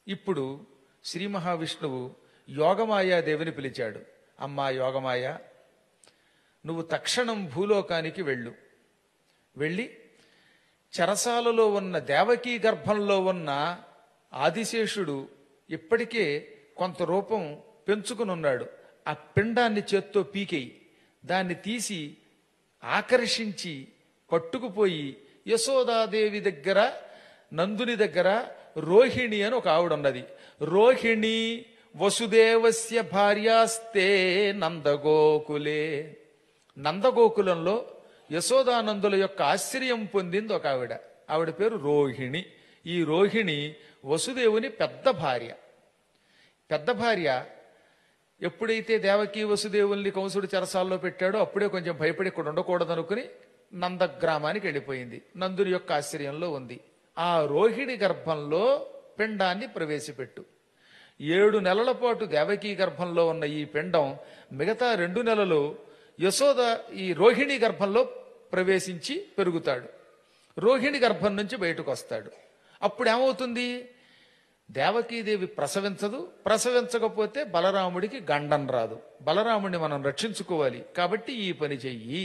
ఇప్పుడు శ్రీ మహావిష్ణువు యోగమాయాదేవిని పిలిచాడు అమ్మా యోగమాయ నువ్వు తక్షణం భూలోకానికి వెళ్ళు వెళ్ళి చెరసాలలో ఉన్న దేవకీ గర్భంలో ఉన్న ఆదిశేషుడు ఇప్పటికే కొంత రూపం పెంచుకునున్నాడు ఆ పిండాన్ని చేత్తో పీకేయి దాన్ని తీసి ఆకర్షించి పట్టుకుపోయి యశోదాదేవి దగ్గర నందుని దగ్గర రోహిణి అని ఒక ఆవిడ ఉన్నది రోహిణి వసుదేవస్య భార్యాస్తే నందగోకులే నందగోకులంలో యశోదానందుల యొక్క ఆశ్చర్యం పొందింది ఒక ఆవిడ ఆవిడ పేరు రోహిణి ఈ రోహిణి వసుదేవుని పెద్ద భార్య పెద్ద భార్య ఎప్పుడైతే దేవకి వసుదేవుల్ని కంసుడు చెరసాల్లో పెట్టాడో అప్పుడే కొంచెం భయపడి ఇక్కడ ఉండకూడదు అనుకుని నందగ్రామానికి వెళ్ళిపోయింది నందుని యొక్క ఆశ్చర్యంలో ఉంది ఆ రోహిణి గర్భంలో పిండాన్ని ప్రవేశపెట్టు ఏడు నెలల పాటు దేవకీ గర్భంలో ఉన్న ఈ పిండం మిగతా రెండు నెలలు యశోద ఈ రోహిణి గర్భంలో ప్రవేశించి పెరుగుతాడు రోహిణి గర్భం నుంచి బయటకు వస్తాడు అప్పుడు ఏమవుతుంది దేవకీదేవి ప్రసవించదు ప్రసవించకపోతే బలరాముడికి గండం రాదు బలరాముడిని మనం రక్షించుకోవాలి కాబట్టి ఈ పని చెయ్యి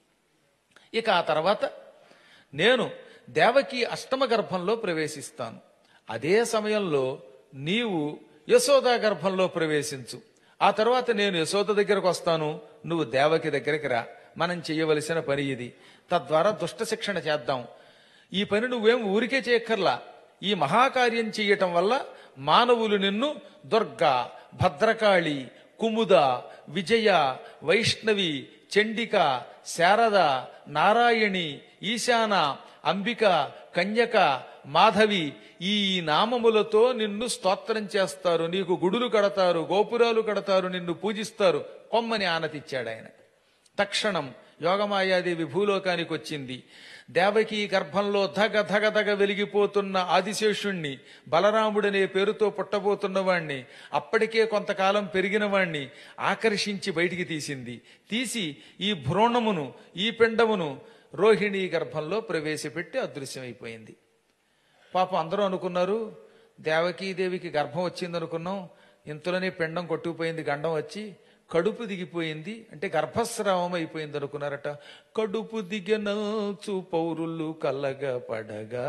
ఇక ఆ తర్వాత నేను దేవకి అష్టమ గర్భంలో ప్రవేశిస్తాను అదే సమయంలో నీవు యశోద గర్భంలో ప్రవేశించు ఆ తర్వాత నేను యశోద దగ్గరకు వస్తాను నువ్వు దేవకి దగ్గరికి రా మనం చేయవలసిన పని ఇది తద్వారా దుష్ట శిక్షణ చేద్దాం ఈ పని నువ్వేం ఊరికే చేయక్కర్లా ఈ మహాకార్యం చెయ్యటం వల్ల మానవులు నిన్ను దుర్గా భద్రకాళి కుముద విజయ వైష్ణవి చండిక శారద నారాయణి ఈశాన అంబిక కన్యక మాధవి ఈ నామములతో నిన్ను స్తోత్రం చేస్తారు నీకు గుడులు కడతారు గోపురాలు కడతారు నిన్ను పూజిస్తారు కొమ్మని ఆనతిచ్చాడు ఆయన తక్షణం యోగమాయాదేవి భూలోకానికి వచ్చింది దేవకి గర్భంలో ధగ ధగ ధగ వెలిగిపోతున్న ఆదిశేషుణ్ణి బలరాముడనే పేరుతో పుట్టబోతున్న వాణ్ణి అప్పటికే కొంతకాలం పెరిగిన వాణ్ణి ఆకర్షించి బయటికి తీసింది తీసి ఈ భ్రూణమును ఈ పిండమును రోహిణీ గర్భంలో ప్రవేశపెట్టి అదృశ్యమైపోయింది పాపం అందరూ అనుకున్నారు దేవకీదేవికి గర్భం వచ్చింది అనుకున్నాం ఇంతలోనే పిండం కొట్టుకుపోయింది గండం వచ్చి కడుపు దిగిపోయింది అంటే గర్భస్రావం అయిపోయింది అనుకున్నారట కడుపు దిగనచు పౌరులు కల్లగా పడగా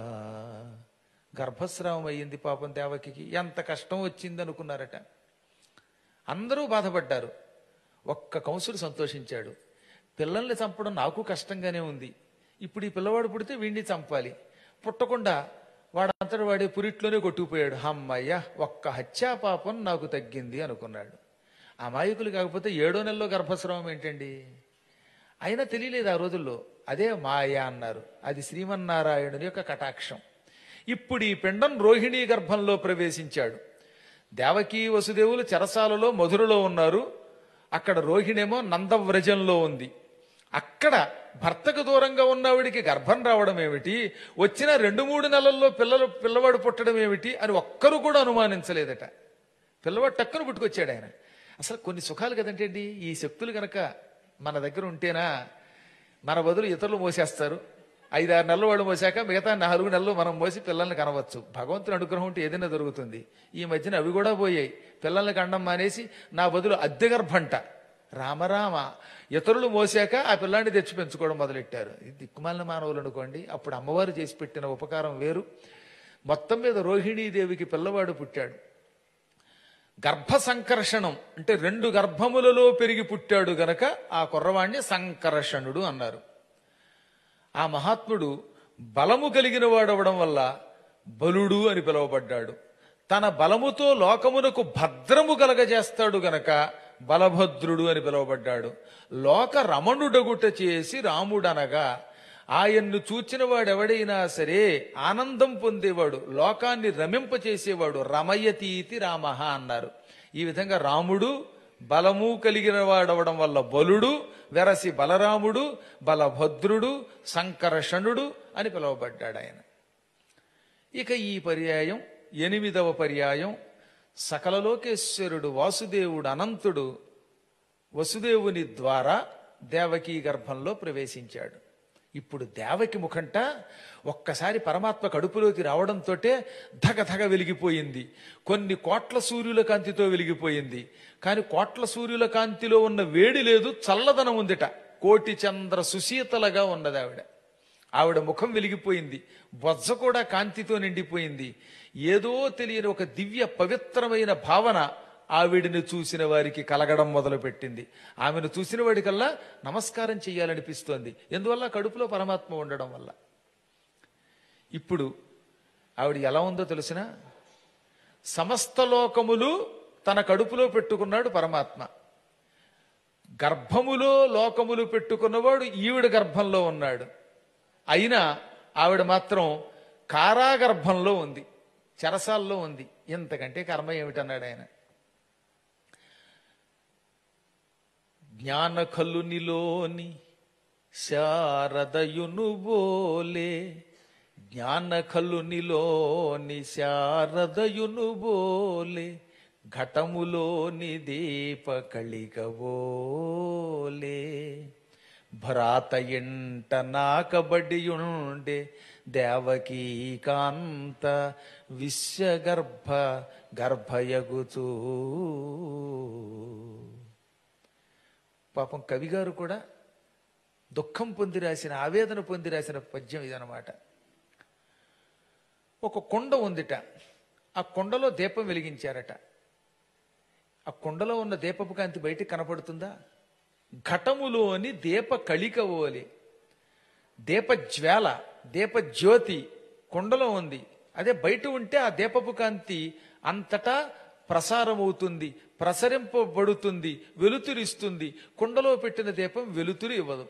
గర్భస్రావం అయ్యింది పాపం దేవకి ఎంత కష్టం వచ్చింది అనుకున్నారట అందరూ బాధపడ్డారు ఒక్క కంసుడు సంతోషించాడు పిల్లల్ని చంపడం నాకు కష్టంగానే ఉంది ఇప్పుడు ఈ పిల్లవాడు పుడితే వీడిని చంపాలి పుట్టకుండా వాడంతటి వాడే పురిట్లోనే కొట్టుకుపోయాడు అమ్మయ్య ఒక్క హత్యా పాపం నాకు తగ్గింది అనుకున్నాడు అమాయకులు కాకపోతే ఏడో నెలలో గర్భస్రావం ఏంటండి అయినా తెలియలేదు ఆ రోజుల్లో అదే మాయ అన్నారు అది శ్రీమన్నారాయణుని యొక్క కటాక్షం ఇప్పుడు ఈ పిండం రోహిణీ గర్భంలో ప్రవేశించాడు దేవకీ వసుదేవులు చెరసాలలో మధురలో ఉన్నారు అక్కడ రోహిణేమో నందవ్రజంలో ఉంది అక్కడ భర్తకు దూరంగా ఉన్నవాడికి గర్భం రావడం ఏమిటి వచ్చిన రెండు మూడు నెలల్లో పిల్లలు పిల్లవాడు పుట్టడం ఏమిటి అని ఒక్కరు కూడా అనుమానించలేదట పిల్లవాడు టక్కును పుట్టుకొచ్చాడు ఆయన అసలు కొన్ని సుఖాలు కదంటే అండి ఈ శక్తులు గనక మన దగ్గర ఉంటేనా మన బదులు ఇతరులు మోసేస్తారు ఐదారు నెలలు వాళ్ళు మోసాక మిగతా నాలుగు నెలలు మనం మోసి పిల్లల్ని కనవచ్చు భగవంతుని అనుగ్రహం ఉంటే ఏదైనా దొరుకుతుంది ఈ మధ్యన అవి కూడా పోయాయి పిల్లల్ని కండం మానేసి నా బదులు అద్దె గర్భంట రామరామ ఇతరులు మోసాక ఆ పిల్లాన్ని తెచ్చి పెంచుకోవడం మొదలెట్టారు ఇది దిక్కుమాలిన మానవులు అనుకోండి అప్పుడు అమ్మవారు చేసి పెట్టిన ఉపకారం వేరు మొత్తం మీద రోహిణీదేవికి పిల్లవాడు పుట్టాడు గర్భ సంకర్షణం అంటే రెండు గర్భములలో పెరిగి పుట్టాడు గనక ఆ కుర్రవాణ్ణి సంకర్షణుడు అన్నారు ఆ మహాత్ముడు బలము కలిగిన వాడవడం వల్ల బలుడు అని పిలువబడ్డాడు తన బలముతో లోకమునకు భద్రము కలగజేస్తాడు గనక బలభద్రుడు అని పిలువబడ్డాడు లోక రమణుడగుట చేసి రాముడనగా ఆయన్ను చూచిన వాడెవడైనా సరే ఆనందం పొందేవాడు లోకాన్ని రమింపచేసేవాడు రమయతీతి రామ అన్నారు ఈ విధంగా రాముడు బలము కలిగిన వాడవడం వల్ల బలుడు వెరసి బలరాముడు బలభద్రుడు సంకర్షణుడు అని పిలువబడ్డాడు ఆయన ఇక ఈ పర్యాయం ఎనిమిదవ పర్యాయం సకల లోకేశ్వరుడు వాసుదేవుడు అనంతుడు వసుదేవుని ద్వారా దేవకీ గర్భంలో ప్రవేశించాడు ఇప్పుడు దేవకి ముఖంట ఒక్కసారి పరమాత్మ కడుపులోకి రావడంతో ధగ ధగ వెలిగిపోయింది కొన్ని కోట్ల సూర్యుల కాంతితో వెలిగిపోయింది కానీ కోట్ల సూర్యుల కాంతిలో ఉన్న వేడి లేదు చల్లదనం ఉందిట కోటి చంద్ర సుశీతలగా ఉన్నది ఆవిడ ఆవిడ ముఖం వెలిగిపోయింది బొజ్జ కూడా కాంతితో నిండిపోయింది ఏదో తెలియని ఒక దివ్య పవిత్రమైన భావన ఆవిడిని చూసిన వారికి కలగడం మొదలుపెట్టింది ఆమెను చూసిన వాడికల్లా నమస్కారం చెయ్యాలనిపిస్తోంది ఎందువల్ల కడుపులో పరమాత్మ ఉండడం వల్ల ఇప్పుడు ఆవిడ ఎలా ఉందో తెలిసిన సమస్త లోకములు తన కడుపులో పెట్టుకున్నాడు పరమాత్మ గర్భములో లోకములు పెట్టుకున్నవాడు ఈవిడ గర్భంలో ఉన్నాడు అయినా ఆవిడ మాత్రం కారాగర్భంలో ఉంది చెరసాల్లో ఉంది ఇంతకంటే కర్మ ఏమిటన్నాడు ఆయన జ్ఞానకలునిలోని శారదయును బోలే జ్ఞానకలునిలోని శారదయును బోలే ఘటములోని దీప కళికవోలే భ్రాత ఎంట నాకబడియుండే దేవకీ కాంత విశ్వగర్భ గర్భయగుతూ పాపం కవిగారు కూడా దుఃఖం పొంది రాసిన ఆవేదన పొంది రాసిన పద్యం ఇదనమాట ఒక కొండ ఉందిట ఆ కొండలో దీపం వెలిగించారట ఆ కొండలో ఉన్న దీపపు కాంతి బయటికి కనపడుతుందా ఘటములోని దీప కళిక ఓలి దీప జ్వాల దీప జ్యోతి కొండలో ఉంది అదే బయట ఉంటే ఆ దీపపు కాంతి అంతటా ప్రసారమవుతుంది ప్రసరింపబడుతుంది వెలుతురిస్తుంది కుండలో పెట్టిన దీపం వెలుతురు ఇవ్వదు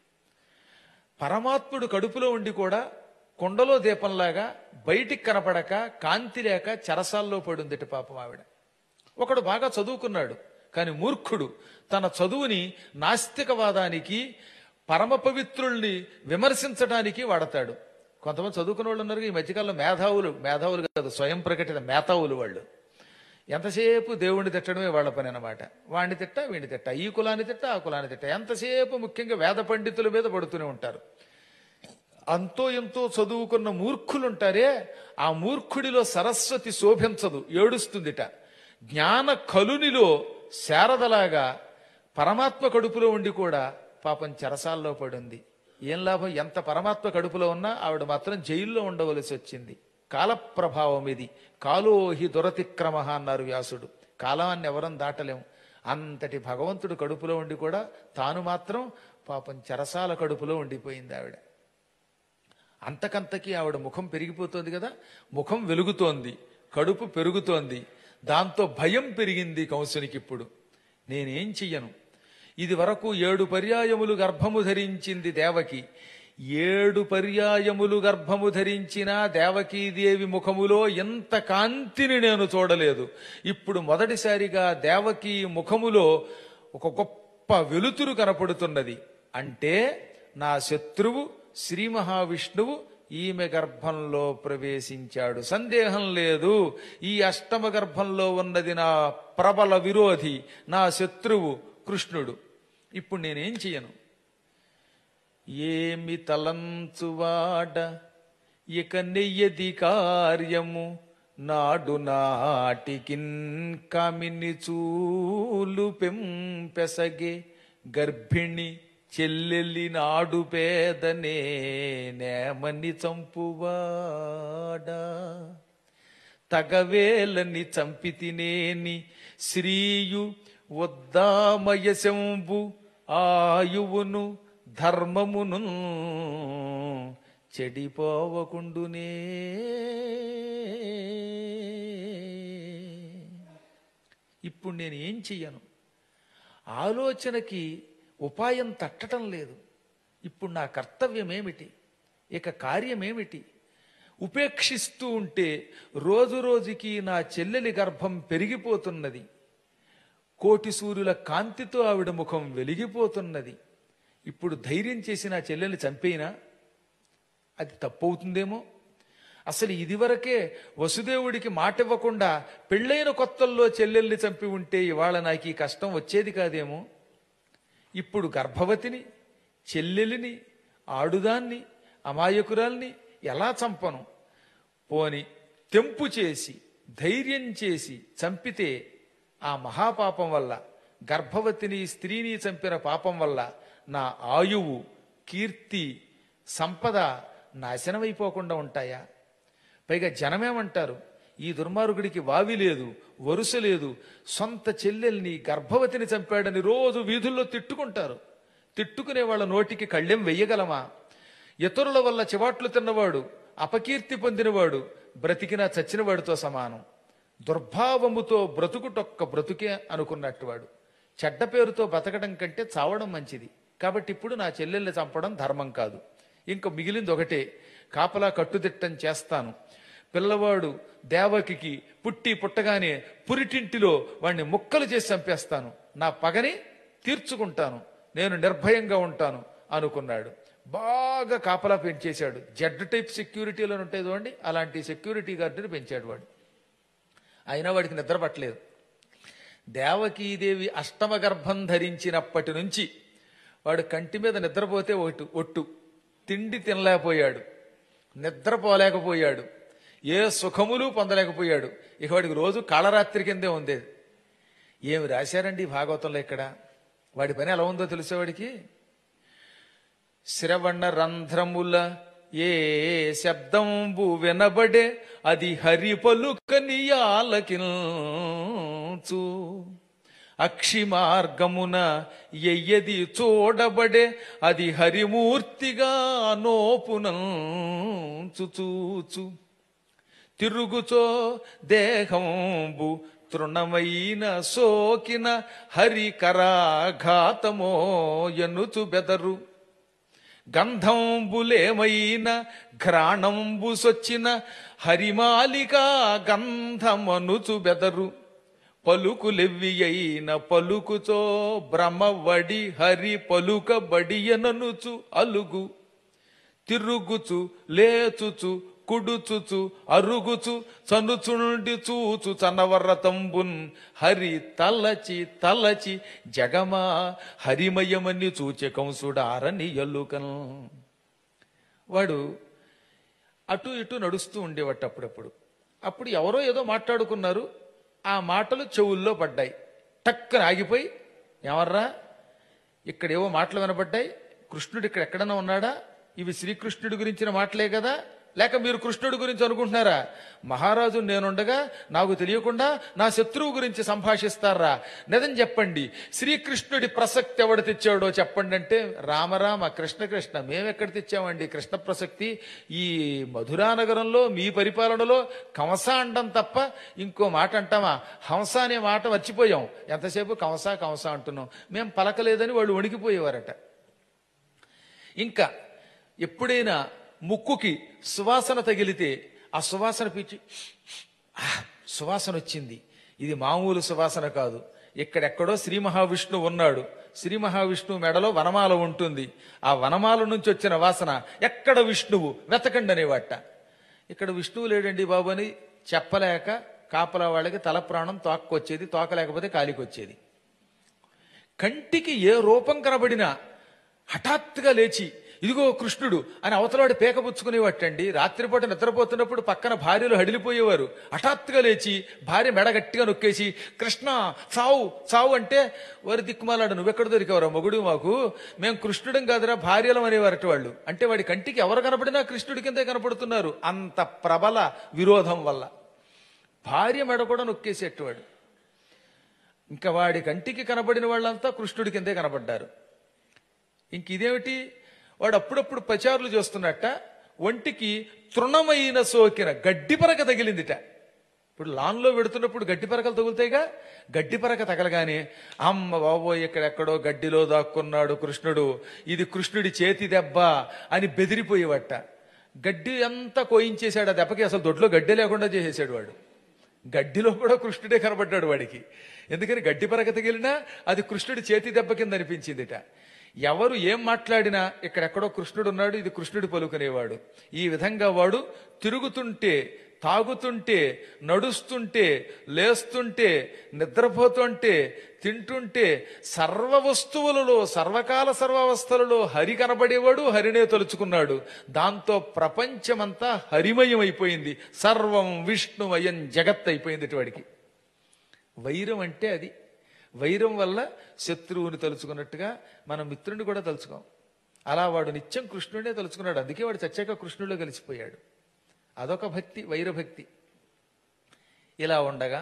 పరమాత్ముడు కడుపులో ఉండి కూడా కుండలో దీపంలాగా బయటికి కనపడక కాంతి లేక చెరసాల్లో పడుందిట పాపం ఆవిడ ఒకడు బాగా చదువుకున్నాడు కానీ మూర్ఖుడు తన చదువుని నాస్తికవాదానికి పరమ పవిత్రుల్ని విమర్శించడానికి వాడతాడు కొంతమంది చదువుకున్న వాళ్ళు ఉన్నారు ఈ మధ్యకాలంలో మేధావులు మేధావులు కాదు స్వయం ప్రకటిత మేధావులు వాళ్ళు ఎంతసేపు దేవుణ్ణి తిట్టడమే వాళ్ళ పని అనమాట వాణ్ణి తిట్ట వీడిని తిట్ట ఈ కులాన్ని తిట్ట ఆ కులాన్ని తిట్ట ఎంతసేపు ముఖ్యంగా వేద పండితుల మీద పడుతూనే ఉంటారు అంతో ఎంతో చదువుకున్న మూర్ఖులుంటారే ఆ మూర్ఖుడిలో సరస్వతి శోభించదు ఏడుస్తుందిట జ్ఞాన కలునిలో శారదలాగా పరమాత్మ కడుపులో ఉండి కూడా పాపం చెరసాల్లో పడింది ఏం లాభం ఎంత పరమాత్మ కడుపులో ఉన్నా ఆవిడ మాత్రం జైల్లో ఉండవలసి వచ్చింది కాలప్రభావం ఇది కాలోహి దురతిక్రమ అన్నారు వ్యాసుడు కాలాన్ని ఎవరం దాటలేం అంతటి భగవంతుడు కడుపులో ఉండి కూడా తాను మాత్రం పాపం చెరసాల కడుపులో ఉండిపోయింది ఆవిడ అంతకంతకి ఆవిడ ముఖం పెరిగిపోతోంది కదా ముఖం వెలుగుతోంది కడుపు పెరుగుతోంది దాంతో భయం పెరిగింది కంసునికి ఇప్పుడు నేనేం చెయ్యను ఇది వరకు ఏడు పర్యాయములు గర్భము ధరించింది దేవకి ఏడు పర్యాయములు గర్భము ధరించిన దేవకీదేవి ముఖములో ఎంత కాంతిని నేను చూడలేదు ఇప్పుడు మొదటిసారిగా దేవకి ముఖములో ఒక గొప్ప వెలుతురు కనపడుతున్నది అంటే నా శత్రువు శ్రీ మహావిష్ణువు ఈమె గర్భంలో ప్రవేశించాడు సందేహం లేదు ఈ అష్టమ గర్భంలో ఉన్నది నా ప్రబల విరోధి నా శత్రువు కృష్ణుడు ఇప్పుడు నేనేం చెయ్యను ఏమి తలంచువాడ ఇక నెయ్యది కార్యము నాడు నాటికిన్ కామిని చూలు పెంపెసగే గర్భిణి చెల్లెలి నాడు పేదనే నేమని చంపువాడా తగవేలని చంపితినేని శ్రీయు ఉద్దామయశంబు ఆయువును ధర్మమును చెడిపోవకుండునే ఇప్పుడు నేను ఏం చెయ్యను ఆలోచనకి ఉపాయం తట్టడం లేదు ఇప్పుడు నా కర్తవ్యం ఏమిటి ఇక కార్యమేమిటి ఉపేక్షిస్తూ ఉంటే రోజు రోజుకి నా చెల్లెలి గర్భం పెరిగిపోతున్నది కోటి సూర్యుల కాంతితో ఆవిడ ముఖం వెలిగిపోతున్నది ఇప్పుడు ధైర్యం చేసి నా చెల్లెల్ని చంపేయినా అది తప్పవుతుందేమో అసలు ఇదివరకే వసుదేవుడికి మాట ఇవ్వకుండా పెళ్ళైన కొత్తల్లో చెల్లెల్ని చంపి ఉంటే ఇవాళ నాకు ఈ కష్టం వచ్చేది కాదేమో ఇప్పుడు గర్భవతిని చెల్లెలిని ఆడుదాన్ని అమాయకురాల్ని ఎలా చంపను పోని తెంపు చేసి ధైర్యం చేసి చంపితే ఆ మహాపాపం వల్ల గర్భవతిని స్త్రీని చంపిన పాపం వల్ల నా ఆయువు కీర్తి సంపద నాశనమైపోకుండా ఉంటాయా పైగా జనమేమంటారు ఈ దుర్మార్గుడికి వావి లేదు వరుస లేదు సొంత చెల్లెల్ని గర్భవతిని చంపాడని రోజు వీధుల్లో తిట్టుకుంటారు తిట్టుకునే వాళ్ళ నోటికి కళ్ళెం వెయ్యగలమా ఇతరుల వల్ల చివాట్లు తిన్నవాడు అపకీర్తి పొందినవాడు బ్రతికినా చచ్చినవాడితో సమానం దుర్భావముతో బ్రతుకుటొక్క బ్రతుకే అనుకున్నట్టువాడు చెడ్డ పేరుతో బతకడం కంటే చావడం మంచిది కాబట్టి ఇప్పుడు నా చెల్లెల్ని చంపడం ధర్మం కాదు ఇంక మిగిలింది ఒకటే కాపలా కట్టుదిట్టం చేస్తాను పిల్లవాడు దేవకికి పుట్టి పుట్టగానే పురిటింటిలో వాణ్ణి ముక్కలు చేసి చంపేస్తాను నా పగని తీర్చుకుంటాను నేను నిర్భయంగా ఉంటాను అనుకున్నాడు బాగా కాపలా పెంచేశాడు జెడ్ టైప్ సెక్యూరిటీలో ఉంటాయి చూడండి అలాంటి సెక్యూరిటీ గార్డుని పెంచాడు వాడు అయినా వాడికి నిద్ర పట్టలేదు దేవకీదేవి అష్టమ గర్భం ధరించినప్పటి నుంచి వాడు కంటి మీద నిద్రపోతే ఒట్టు ఒట్టు తిండి తినలేకపోయాడు నిద్రపోలేకపోయాడు ఏ సుఖములు పొందలేకపోయాడు ఇక వాడికి రోజు కాళరాత్రి కిందే ఉండేది ఏమి రాశారండి ఈ భాగవతంలో ఇక్కడ వాడి పని ఎలా ఉందో తెలిసేవాడికి శ్రవణ రంధ్రముల ఏ శబ్దంబు వినబడే అది హరి పలుకనియాలకిల్చు అక్షి మార్గమున ఎయ్యది చూడబడే అది హరిమూర్తిగా నోపునంచు తిరుగుచో దేహంబు తృణమైన సోకిన హరికరాఘాతమో ఎనుచు బెదరు గంధంబులేమైన ఘ్రాణంబు సొచ్చిన హరిమాలిక గంధమనుచు బెదరు పలుకులెవ్వి అయిన పలుకుతో భ్రమవడి హరి పలుక బడియననుచు అలుగు తిరుగుచు లేచుచు కుడుచుచు అరుగుచు చనుచుండి చూచు చనవరతంబున్ హరి తలచి తలచి జగమా హరిమయమని చూచె కంసుడారని ఎల్లుకను వాడు అటు ఇటు నడుస్తూ ఉండేవాట అప్పుడప్పుడు అప్పుడు ఎవరో ఏదో మాట్లాడుకున్నారు ఆ మాటలు చెవుల్లో పడ్డాయి టక్కన ఆగిపోయి ఎవర్రా ఇక్కడేవో మాటలు వినబడ్డాయి కృష్ణుడు ఇక్కడ ఎక్కడన్నా ఉన్నాడా ఇవి శ్రీకృష్ణుడి గురించిన మాటలే కదా లేక మీరు కృష్ణుడి గురించి అనుకుంటున్నారా మహారాజు నేనుండగా నాకు తెలియకుండా నా శత్రువు గురించి సంభాషిస్తారా నిజం చెప్పండి శ్రీకృష్ణుడి ప్రసక్తి ఎవడు తెచ్చాడో చెప్పండి అంటే రామరామ కృష్ణ కృష్ణ మేమెక్కడ తెచ్చామండి కృష్ణ ప్రసక్తి ఈ మధురా నగరంలో మీ పరిపాలనలో కంస అండం తప్ప ఇంకో మాట అంటామా హంస అనే మాట మర్చిపోయాం ఎంతసేపు కంస కంస అంటున్నాం మేము పలకలేదని వాళ్ళు వణికిపోయేవారట ఇంకా ఎప్పుడైనా ముక్కుకి సువాసన తగిలితే ఆ సువాసన పీచి "ఆ, సువాసన వచ్చింది ఇది మామూలు సువాసన కాదు ఇక్కడెక్కడో శ్రీ మహావిష్ణువు ఉన్నాడు శ్రీ మహావిష్ణువు మెడలో వనమాల ఉంటుంది ఆ వనమాల నుంచి వచ్చిన వాసన ఎక్కడ విష్ణువు వెతకండి అనేవాట ఇక్కడ విష్ణువు లేడండి బాబు అని చెప్పలేక కాపలా వాళ్ళకి తల ప్రాణం తోక్కొచ్చేది తోక లేకపోతే కాలికొచ్చేది కంటికి ఏ రూపం కనబడినా హఠాత్తుగా లేచి ఇదిగో కృష్ణుడు అని అవతలవాడి పేకపుచ్చుకునేవాటండి రాత్రిపూట నిద్రపోతున్నప్పుడు పక్కన భార్యలు హడిలిపోయేవారు హఠాత్తుగా లేచి భార్య మెడ గట్టిగా నొక్కేసి కృష్ణ చావు చావు అంటే వారి దిక్కుమాలాడు నువ్వెక్కడ దొరికేవరా మొగుడు మాకు మేము కృష్ణుడం కాదురా భార్యలం అనేవారట వాళ్ళు అంటే వాడి కంటికి ఎవరు కనపడినా కృష్ణుడి కిందే కనపడుతున్నారు అంత ప్రబల విరోధం వల్ల భార్య మెడ కూడా నొక్కేసేటవాడు ఇంకా వాడి కంటికి కనబడిన వాళ్ళంతా కృష్ణుడి కిందే కనబడ్డారు ఇంక ఇదేమిటి వాడు అప్పుడప్పుడు ప్రచారులు చేస్తున్నట్ట ఒంటికి తృణమైన సోకిన గడ్డి పరక తగిలిందిట ఇప్పుడు లాన్లో పెడుతున్నప్పుడు గడ్డి పరకలు తగులుతాయిగా గడ్డి పరక తగలగానే అమ్మ బాబోయ్ ఇక్కడెక్కడో గడ్డిలో దాక్కున్నాడు కృష్ణుడు ఇది కృష్ణుడి చేతి దెబ్బ అని బెదిరిపోయేవట గడ్డి అంతా కోయించేశాడు ఆ దెబ్బకి అసలు దొడ్లో గడ్డి లేకుండా చేసేసాడు వాడు గడ్డిలో కూడా కృష్ణుడే కనబడ్డాడు వాడికి ఎందుకని గడ్డి పరక తగిలినా అది కృష్ణుడి చేతి దెబ్బ కింద అనిపించిందిట ఎవరు ఏం మాట్లాడినా ఇక్కడెక్కడో కృష్ణుడు ఉన్నాడు ఇది కృష్ణుడి పలుకునేవాడు ఈ విధంగా వాడు తిరుగుతుంటే తాగుతుంటే నడుస్తుంటే లేస్తుంటే నిద్రపోతుంటే తింటుంటే సర్వ వస్తువులలో సర్వకాల సర్వావస్థలలో హరి కనబడేవాడు హరినే తలుచుకున్నాడు దాంతో ప్రపంచమంతా హరిమయం అయిపోయింది సర్వం విష్ణుమయం జగత్ అయిపోయింది వాడికి వైరం అంటే అది వైరం వల్ల శత్రువుని తలుచుకున్నట్టుగా మన మిత్రుడిని కూడా తలుచుకోం అలా వాడు నిత్యం కృష్ణుడే తలుచుకున్నాడు అందుకే వాడు చచ్చాక కృష్ణుడిలో కలిసిపోయాడు అదొక భక్తి వైరభక్తి ఇలా ఉండగా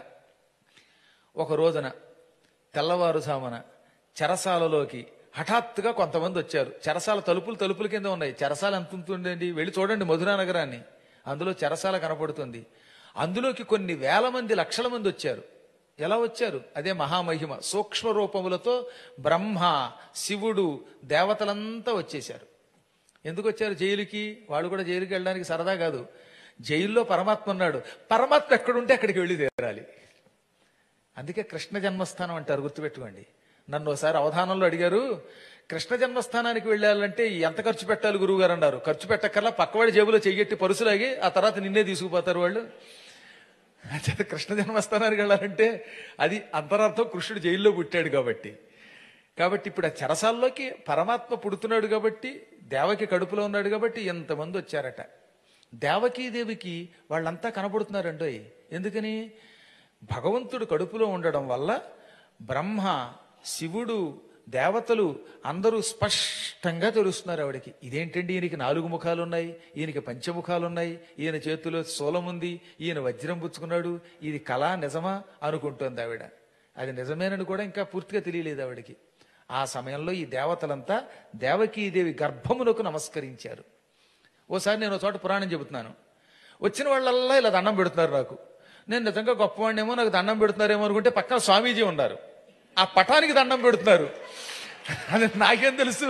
ఒక రోజున తెల్లవారుజామున చెరసాలలోకి హఠాత్తుగా కొంతమంది వచ్చారు చెరసాల తలుపులు తలుపుల కింద ఉన్నాయి చెరసాల ఎంత ఉంటుందండి వెళ్ళి చూడండి మధురా నగరాన్ని అందులో చెరసాల కనపడుతుంది అందులోకి కొన్ని వేల మంది లక్షల మంది వచ్చారు ఎలా వచ్చారు అదే మహామహిమ సూక్ష్మ రూపములతో బ్రహ్మ శివుడు దేవతలంతా వచ్చేశారు ఎందుకు వచ్చారు జైలుకి వాళ్ళు కూడా జైలుకి వెళ్ళడానికి సరదా కాదు జైల్లో పరమాత్మ ఉన్నాడు పరమాత్మ ఎక్కడుంటే అక్కడికి వెళ్ళి తీరాలి అందుకే కృష్ణ జన్మస్థానం అంటారు గుర్తుపెట్టుకోండి నన్ను ఒకసారి అవధానంలో అడిగారు కృష్ణ జన్మస్థానానికి వెళ్ళాలంటే ఎంత ఖర్చు పెట్టాలి గురువు గారు అన్నారు ఖర్చు పెట్టక్కర్లా పక్కవాడి జేబులో చెయ్యెట్టి పరుసులాగి ఆ తర్వాత నిన్నే తీసుకుపోతారు వాళ్ళు అంచేత కృష్ణ జన్మస్థానానికి వెళ్ళాలంటే అది అంతరార్థం కృష్ణుడు జైల్లో పుట్టాడు కాబట్టి కాబట్టి ఇప్పుడు ఆ చెరసాల్లోకి పరమాత్మ పుడుతున్నాడు కాబట్టి దేవకి కడుపులో ఉన్నాడు కాబట్టి ఎంతమంది వచ్చారట దేవకీదేవికి వాళ్ళంతా కనబడుతున్నారండోయ్ ఎందుకని భగవంతుడు కడుపులో ఉండడం వల్ల బ్రహ్మ శివుడు దేవతలు అందరూ స్పష్టంగా తెలుస్తున్నారు ఆవిడకి ఇదేంటండి ఈయనకి నాలుగు ముఖాలు ఉన్నాయి ఈయనకి పంచముఖాలు ఉన్నాయి ఈయన చేతిలో శూలం ఉంది ఈయన వజ్రం పుచ్చుకున్నాడు ఇది కళ నిజమా అనుకుంటోంది ఆవిడ అది నిజమేనని కూడా ఇంకా పూర్తిగా తెలియలేదు ఆవిడకి ఆ సమయంలో ఈ దేవతలంతా దేవకీదేవి గర్భమునకు నమస్కరించారు ఓసారి నేను ఒక చోట పురాణం చెబుతున్నాను వచ్చిన వాళ్ళల్లా ఇలా దండం పెడుతున్నారు నాకు నేను నిజంగా గొప్పవాడినేమో నాకు దండం పెడుతున్నారేమో అనుకుంటే పక్కన స్వామీజీ ఉన్నారు ఆ పటానికి దండం పెడుతున్నారు అది నాకేం తెలుసు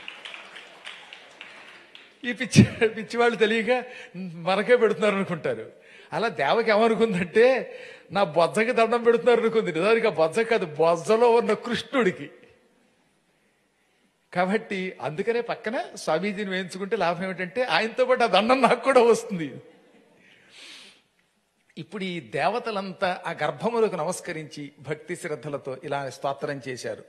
ఈ పిచ్చి పిచ్చి వాళ్ళు తెలియక మనకే పెడుతున్నారు అనుకుంటారు అలా దేవకి ఏమనుకుందంటే నా బొజ్జకి దండం పెడుతున్నారు అనుకుంది నిజానికి ఆ బొజ్జ కాదు బొజ్జలో ఉన్న కృష్ణుడికి కాబట్టి అందుకనే పక్కన స్వామీజీని వేయించుకుంటే లాభం ఏమిటంటే ఆయనతో పాటు ఆ దండం నాకు కూడా వస్తుంది ఇప్పుడు ఈ దేవతలంతా ఆ గర్భములకు నమస్కరించి భక్తి శ్రద్ధలతో ఇలా స్తోత్రం చేశారు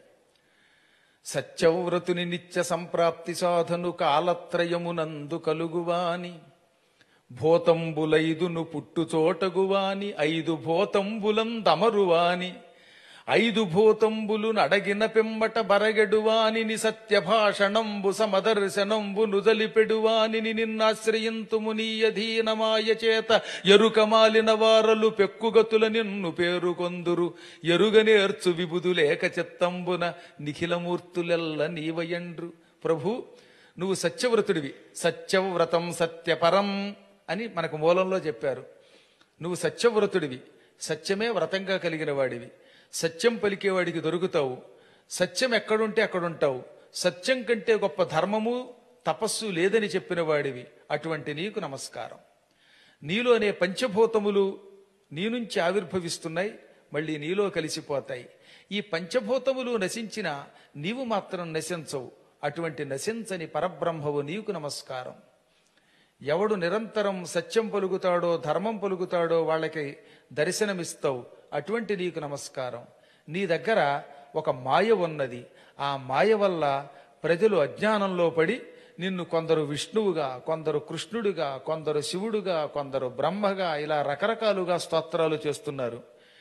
సత్యవ్రతుని నిత్య సంప్రాప్తి సాధను కాలత్రయమునందు కలుగువాని భూతంబులైదును పుట్టుచోటగువాని ఐదు భూతంబులందమరువాని ఐదు భూతంబులు నడగిన పిమ్మట బరగెడువాని సత్య భాషణంబు సమదర్శనంబు నుదలిపెడువాని నిన్నాశ్రయింతుము నీయధీనమాయ చేత ఎరుకమాలిన వారలు పెక్కుగతుల నిన్ను పేరుకొందురు ఎరుగనేర్చు విబుదు లేక చిత్తంబున నిఖిలమూర్తులెల్ల నీవయండ్రు ప్రభు నువ్వు సత్యవ్రతుడివి సత్యవ్రతం సత్యపరం అని మనకు మూలంలో చెప్పారు నువ్వు సత్యవ్రతుడివి సత్యమే వ్రతంగా కలిగిన వాడివి సత్యం పలికేవాడికి దొరుకుతావు సత్యం ఎక్కడుంటే అక్కడుంటావు సత్యం కంటే గొప్ప ధర్మము తపస్సు లేదని చెప్పిన వాడివి అటువంటి నీకు నమస్కారం నీలోనే పంచభూతములు నీ నుంచి ఆవిర్భవిస్తున్నాయి మళ్ళీ నీలో కలిసిపోతాయి ఈ పంచభూతములు నశించిన నీవు మాత్రం నశించవు అటువంటి నశించని పరబ్రహ్మవు నీకు నమస్కారం ఎవడు నిరంతరం సత్యం పలుకుతాడో ధర్మం పలుకుతాడో వాళ్ళకి దర్శనమిస్తావు అటువంటి నీకు నమస్కారం నీ దగ్గర ఒక మాయ ఉన్నది ఆ మాయ వల్ల ప్రజలు అజ్ఞానంలో పడి నిన్ను కొందరు విష్ణువుగా కొందరు కృష్ణుడిగా కొందరు శివుడుగా కొందరు బ్రహ్మగా ఇలా రకరకాలుగా స్తోత్రాలు చేస్తున్నారు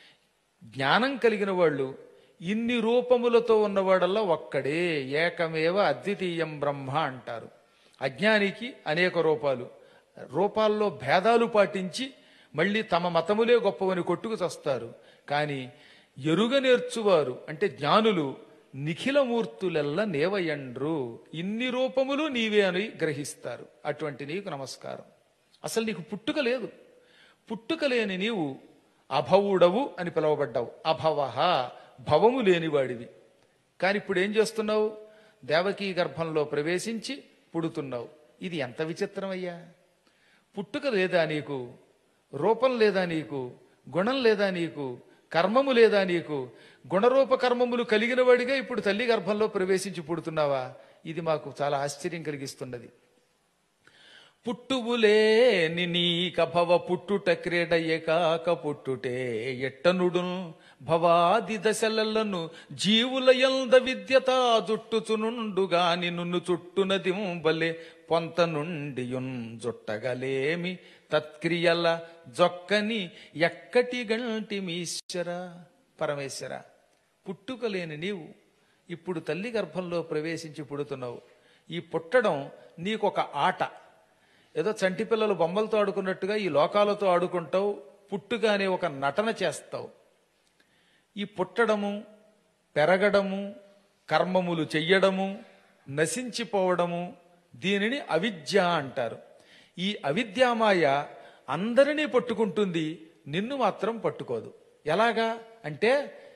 జ్ఞానం కలిగిన వాళ్ళు ఇన్ని రూపములతో ఉన్నవాడల్లా ఒక్కడే ఏకమేవ అద్వితీయం బ్రహ్మ అంటారు అజ్ఞానికి అనేక రూపాలు రూపాల్లో భేదాలు పాటించి మళ్ళీ తమ మతములే గొప్పవని కొట్టుకు చస్తారు కానీ ఎరుగ నేర్చువారు అంటే జ్ఞానులు నిఖిలమూర్తులెల్ల నేవయండ్రు ఇన్ని రూపములు నీవే అని గ్రహిస్తారు అటువంటి నీకు నమస్కారం అసలు నీకు పుట్టుక లేదు పుట్టుక లేని నీవు అభవుడవు అని పిలువబడ్డావు అభవహ భవము లేనివాడివి కానీ ఇప్పుడు ఏం చేస్తున్నావు దేవకీ గర్భంలో ప్రవేశించి పుడుతున్నావు ఇది ఎంత విచిత్రమయ్యా పుట్టుక లేదా నీకు రూపం లేదా నీకు గుణం లేదా నీకు కర్మము లేదా నీకు గుణరూప కర్మములు కలిగిన వాడిగా ఇప్పుడు తల్లి గర్భంలో ప్రవేశించి పుడుతున్నావా ఇది మాకు చాలా ఆశ్చర్యం కలిగిస్తున్నది పుట్టువులేని నీ కభవ పుట్టుట క్రీడయ్య కాక పుట్టుటే ఎట్టనుడు భవాది దశలను జీవుల యంద విద్యత జుట్టుచునుండుగాని నున్ను చుట్టునదింబలే పొంత నుండియున్ జుట్టగలేమి తత్క్రియల జొక్కని ఎక్కటి గంటి మీశ్వర పరమేశ్వర పుట్టుకలేని నీవు ఇప్పుడు తల్లి గర్భంలో ప్రవేశించి పుడుతున్నావు ఈ పుట్టడం నీకొక ఆట ఏదో చంటి పిల్లలు బొమ్మలతో ఆడుకున్నట్టుగా ఈ లోకాలతో ఆడుకుంటావు పుట్టుగానే ఒక నటన చేస్తావు ఈ పుట్టడము పెరగడము కర్మములు చెయ్యడము నశించిపోవడము దీనిని అవిద్య అంటారు ఈ అవిద్యామాయ అందరినీ పట్టుకుంటుంది నిన్ను మాత్రం పట్టుకోదు ఎలాగా అంటే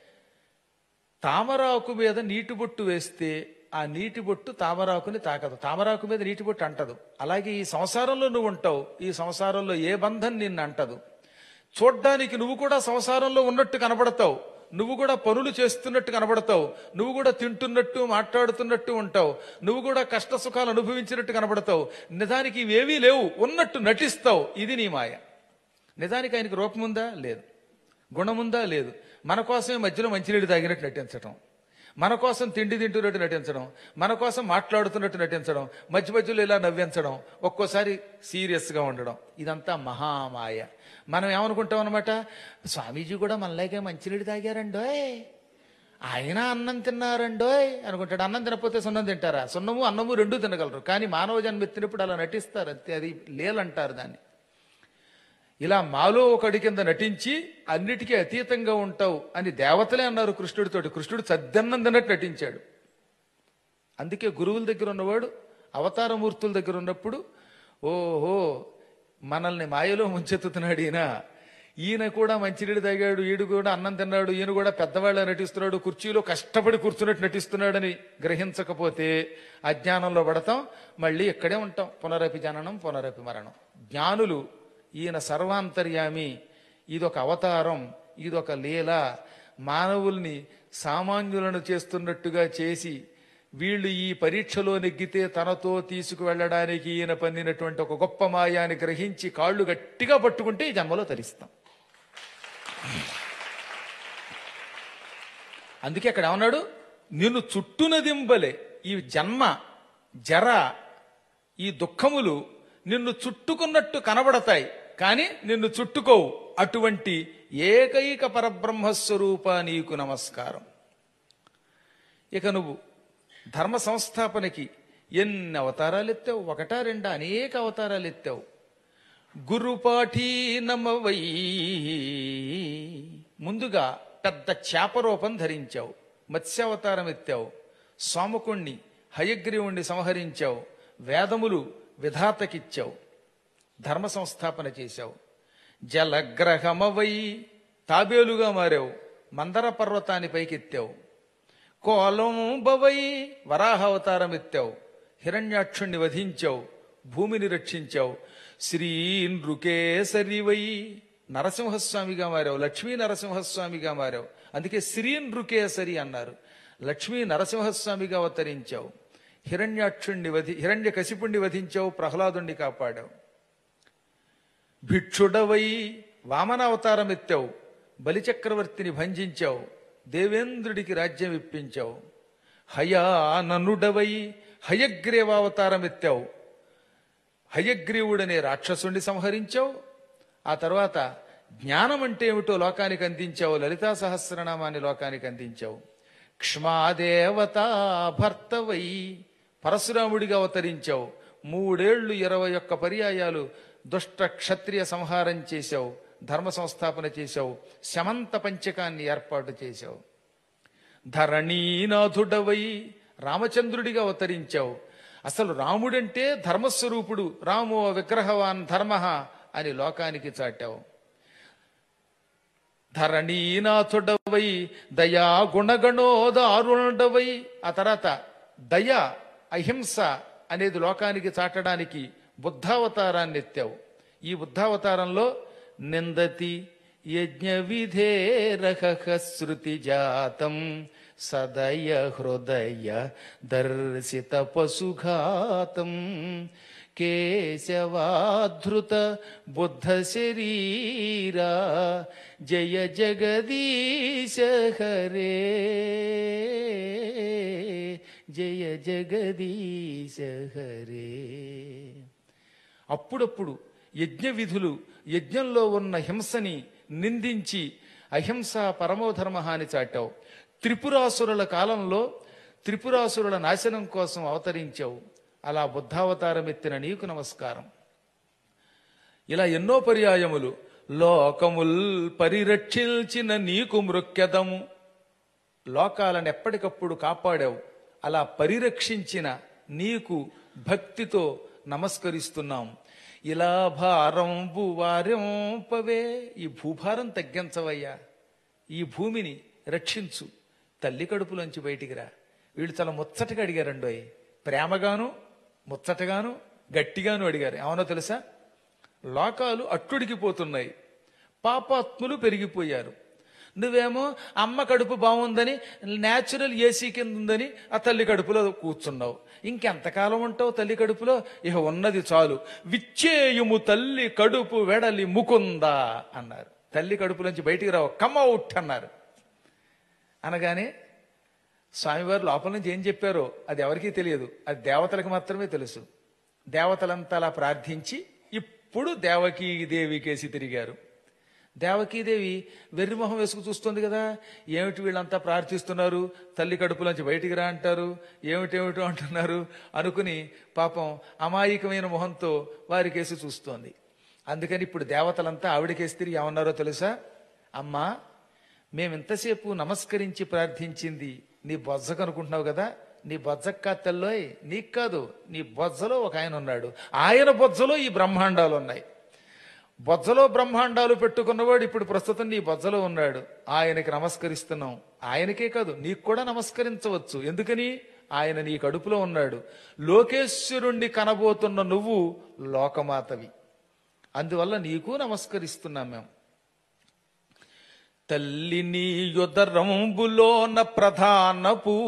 తామరాకు మీద నీటి బొట్టు వేస్తే ఆ నీటి బొట్టు తామరాకుని తాకదు తామరాకు మీద నీటి బొట్టు అంటదు అలాగే ఈ సంసారంలో నువ్వు ఉంటావు ఈ సంసారంలో ఏ బంధం నిన్ను అంటదు చూడ్డానికి నువ్వు కూడా సంసారంలో ఉన్నట్టు కనబడతావు నువ్వు కూడా పనులు చేస్తున్నట్టు కనబడతావు నువ్వు కూడా తింటున్నట్టు మాట్లాడుతున్నట్టు ఉంటావు నువ్వు కూడా కష్ట సుఖాలు అనుభవించినట్టు కనబడతావు నిజానికి ఇవేవీ లేవు ఉన్నట్టు నటిస్తావు ఇది నీ మాయ నిజానికి ఆయనకి రూపముందా లేదు గుణముందా లేదు మన కోసమే మధ్యలో మంచినీళ్ళు తాగినట్టు నటించడం మన కోసం తిండి తింటున్నట్టు నటించడం మన కోసం మాట్లాడుతున్నట్టు నటించడం మధ్య మధ్యలో ఇలా నవ్వించడం ఒక్కోసారి సీరియస్గా ఉండడం ఇదంతా మహామాయ మనం ఏమనుకుంటాం అనమాట స్వామీజీ కూడా మనలాగే మంచినీళ్ళు తాగారండోయ్ ఆయన అన్నం తిన్నారండోయ్ అనుకుంటాడు అన్నం తినకపోతే సున్నం తింటారా సున్నము అన్నము రెండూ తినగలరు కానీ మానవ జన్మ ఎత్తినప్పుడు అలా నటిస్తారు అంతే అది లేలంటారు దాన్ని ఇలా మాలో ఒకడి కింద నటించి అన్నిటికీ అతీతంగా ఉంటావు అని దేవతలే అన్నారు కృష్ణుడితోటి కృష్ణుడు చద్దన్నం తిన్నట్టు నటించాడు అందుకే గురువుల దగ్గర ఉన్నవాడు అవతారమూర్తుల దగ్గర ఉన్నప్పుడు ఓహో మనల్ని మాయలో ముంచెత్తుతున్నాడు ఈయన ఈయన కూడా మంచినీడు తాగాడు ఈడు కూడా అన్నం తిన్నాడు ఈయన కూడా పెద్దవాళ్ళ నటిస్తున్నాడు కుర్చీలో కష్టపడి కూర్చున్నట్టు నటిస్తున్నాడని గ్రహించకపోతే అజ్ఞానంలో పడతాం మళ్ళీ ఇక్కడే ఉంటాం పునరపి జననం పునరపి మరణం జ్ఞానులు ఈయన సర్వాంతర్యామి ఇదొక అవతారం ఇదొక లీల మానవుల్ని సామాన్యులను చేస్తున్నట్టుగా చేసి వీళ్ళు ఈ పరీక్షలో నెగ్గితే తనతో తీసుకువెళ్ళడానికి ఈయన పన్నినటువంటి ఒక గొప్ప మాయాన్ని గ్రహించి కాళ్ళు గట్టిగా పట్టుకుంటే ఈ జన్మలో తరిస్తాం అందుకే అక్కడ ఏమన్నాడు నిన్ను చుట్టునదింబలే ఈ జన్మ జర ఈ దుఃఖములు నిన్ను చుట్టుకున్నట్టు కనబడతాయి కానీ నిన్ను చుట్టుకోవు అటువంటి ఏకైక పరబ్రహ్మస్వరూప నీకు నమస్కారం ఇక నువ్వు ధర్మ సంస్థాపనకి ఎన్ని అవతారాలు ఎత్తావు ఒకటా రెండా అనేక అవతారాలు ఎత్తావు గురుపాఠీ నమవై ముందుగా పెద్ద చేప రూపం ధరించావు మత్స్యావతారం ఎత్తావు సోమకుణ్ణి హయగ్రీవుణ్ణి సంహరించావు వేదములు విధాతకిచ్చావు ధర్మ సంస్థాపన చేశావు జలగ్రహమవై తాబేలుగా మారావు మందర పర్వతాన్ని పైకెత్తావు కోలంబవై వరాహ అవతారం ఎత్తావు హిరణ్యాక్షుణ్ణి వధించావు భూమిని రక్షించావు శ్రీ నృకేసరివై నరసింహస్వామిగా మారావు లక్ష్మీ నరసింహస్వామిగా మారావు అందుకే శ్రీ నృకేసరి అన్నారు లక్ష్మీ నరసింహస్వామిగా అవతరించావు హిరణ్యాక్షుణ్ణి వధి హిరణ్య కశిపుణ్ణి వధించావు ప్రహ్లాదుణ్ణి కాపాడావు భిక్షుడవై వామనావతారం ఎత్తావు బలిచక్రవర్తిని భంజించావు దేవేంద్రుడికి రాజ్యం ఇప్పించావు హయాననుడవై హయగ్రీవావతారం ఎత్తావు హయగ్రీవుడనే రాక్షసుణ్ణి సంహరించావు ఆ తర్వాత జ్ఞానం అంటే ఏమిటో లోకానికి అందించావు లలితా సహస్రనామాన్ని లోకానికి అందించావు క్ష్మాదేవత భర్తవై పరశురాముడిగా అవతరించావు మూడేళ్లు ఇరవై ఒక్క పర్యాయాలు దుష్ట క్షత్రియ సంహారం చేశావు ధర్మ సంస్థాపన చేశావు శమంత పంచకాన్ని ఏర్పాటు చేశావు ధరణీనాథుడవై రామచంద్రుడిగా అవతరించావు అసలు రాముడంటే ధర్మస్వరూపుడు రామో విగ్రహవాన్ ధర్మ అని లోకానికి చాటావు ధరణీనాథుడవై దయా గుణగణోదారుణుడవై ఆ తర్వాత దయ అహింస అనేది లోకానికి చాటడానికి బుద్ధావతారాన్ని ఎత్తావు ఈ బుద్ధావతారంలో నిందతి యజ్ఞ విధేరహ శృతి జాతం సదయ హృదయ దర్శిత పశుఘాతం కేశవాధృత బుద్ధ శరీరా జయ జగదీశ హరే జయ జగదీశ హరే అప్పుడప్పుడు యజ్ఞ విధులు యజ్ఞంలో ఉన్న హింసని నిందించి అహింస పరమోధర్మ అని చాటావు త్రిపురాసురుల కాలంలో త్రిపురాసురుల నాశనం కోసం అవతరించావు అలా బుద్ధావతారం ఎత్తిన నీకు నమస్కారం ఇలా ఎన్నో పర్యాయములు లోకముల్ పరిరక్షించిన నీకు మృక్యదము లోకాలను ఎప్పటికప్పుడు కాపాడావు అలా పరిరక్షించిన నీకు భక్తితో నమస్కరిస్తున్నాం ఇలా భారంబు వారింపవే ఈ భూభారం తగ్గించవయ్యా ఈ భూమిని రక్షించు తల్లి కడుపులోంచి బయటికి రా వీళ్ళు చాలా ముచ్చటగా అడిగారండోయ్ ప్రేమగాను ముచ్చటగాను గట్టిగాను అడిగారు ఏమనో తెలుసా లోకాలు అట్టుడికిపోతున్నాయి పాపాత్ములు పెరిగిపోయారు నువ్వేమో అమ్మ కడుపు బాగుందని న్యాచురల్ ఏసీ కింద ఉందని ఆ తల్లి కడుపులో కూర్చున్నావు ఇంకెంతకాలం ఉంటావు తల్లి కడుపులో ఇక ఉన్నది చాలు విచ్చేయుము తల్లి కడుపు వెడలి ముకుందా అన్నారు తల్లి కడుపులోంచి బయటికి రావు కమ్అవుట్ అన్నారు అనగానే స్వామివారు లోపల నుంచి ఏం చెప్పారో అది ఎవరికీ తెలియదు అది దేవతలకు మాత్రమే తెలుసు దేవతలంతా అలా ప్రార్థించి ఇప్పుడు దేవకీ దేవి కేసి తిరిగారు దేవకీదేవి వెర్రిమొహం వేసుకు చూస్తుంది కదా ఏమిటి వీళ్ళంతా ప్రార్థిస్తున్నారు తల్లి కడుపులోంచి బయటికి రా అంటారు ఏమిటేమిటో అంటున్నారు అనుకుని పాపం అమాయకమైన మొహంతో వారికేసి చూస్తోంది అందుకని ఇప్పుడు దేవతలంతా ఆవిడకేసి తిరిగి ఏమన్నారో తెలుసా అమ్మా మేమింతసేపు నమస్కరించి ప్రార్థించింది నీ బొజ్జకు అనుకుంటున్నావు కదా నీ బొజ్జక్క తల్లోయ్ నీకు కాదు నీ బొజ్జలో ఒక ఆయన ఉన్నాడు ఆయన బొజ్జలో ఈ బ్రహ్మాండాలు ఉన్నాయి బొజ్జలో బ్రహ్మాండాలు పెట్టుకున్నవాడు ఇప్పుడు ప్రస్తుతం నీ బొజ్జలో ఉన్నాడు ఆయనకి నమస్కరిస్తున్నాం ఆయనకే కాదు నీకు కూడా నమస్కరించవచ్చు ఎందుకని ఆయన నీ కడుపులో ఉన్నాడు లోకేశ్వరుణ్ణి కనబోతున్న నువ్వు లోకమాతవి అందువల్ల నీకు నమస్కరిస్తున్నాం మేము తల్లిని యుదరంబులోన ప్రధాన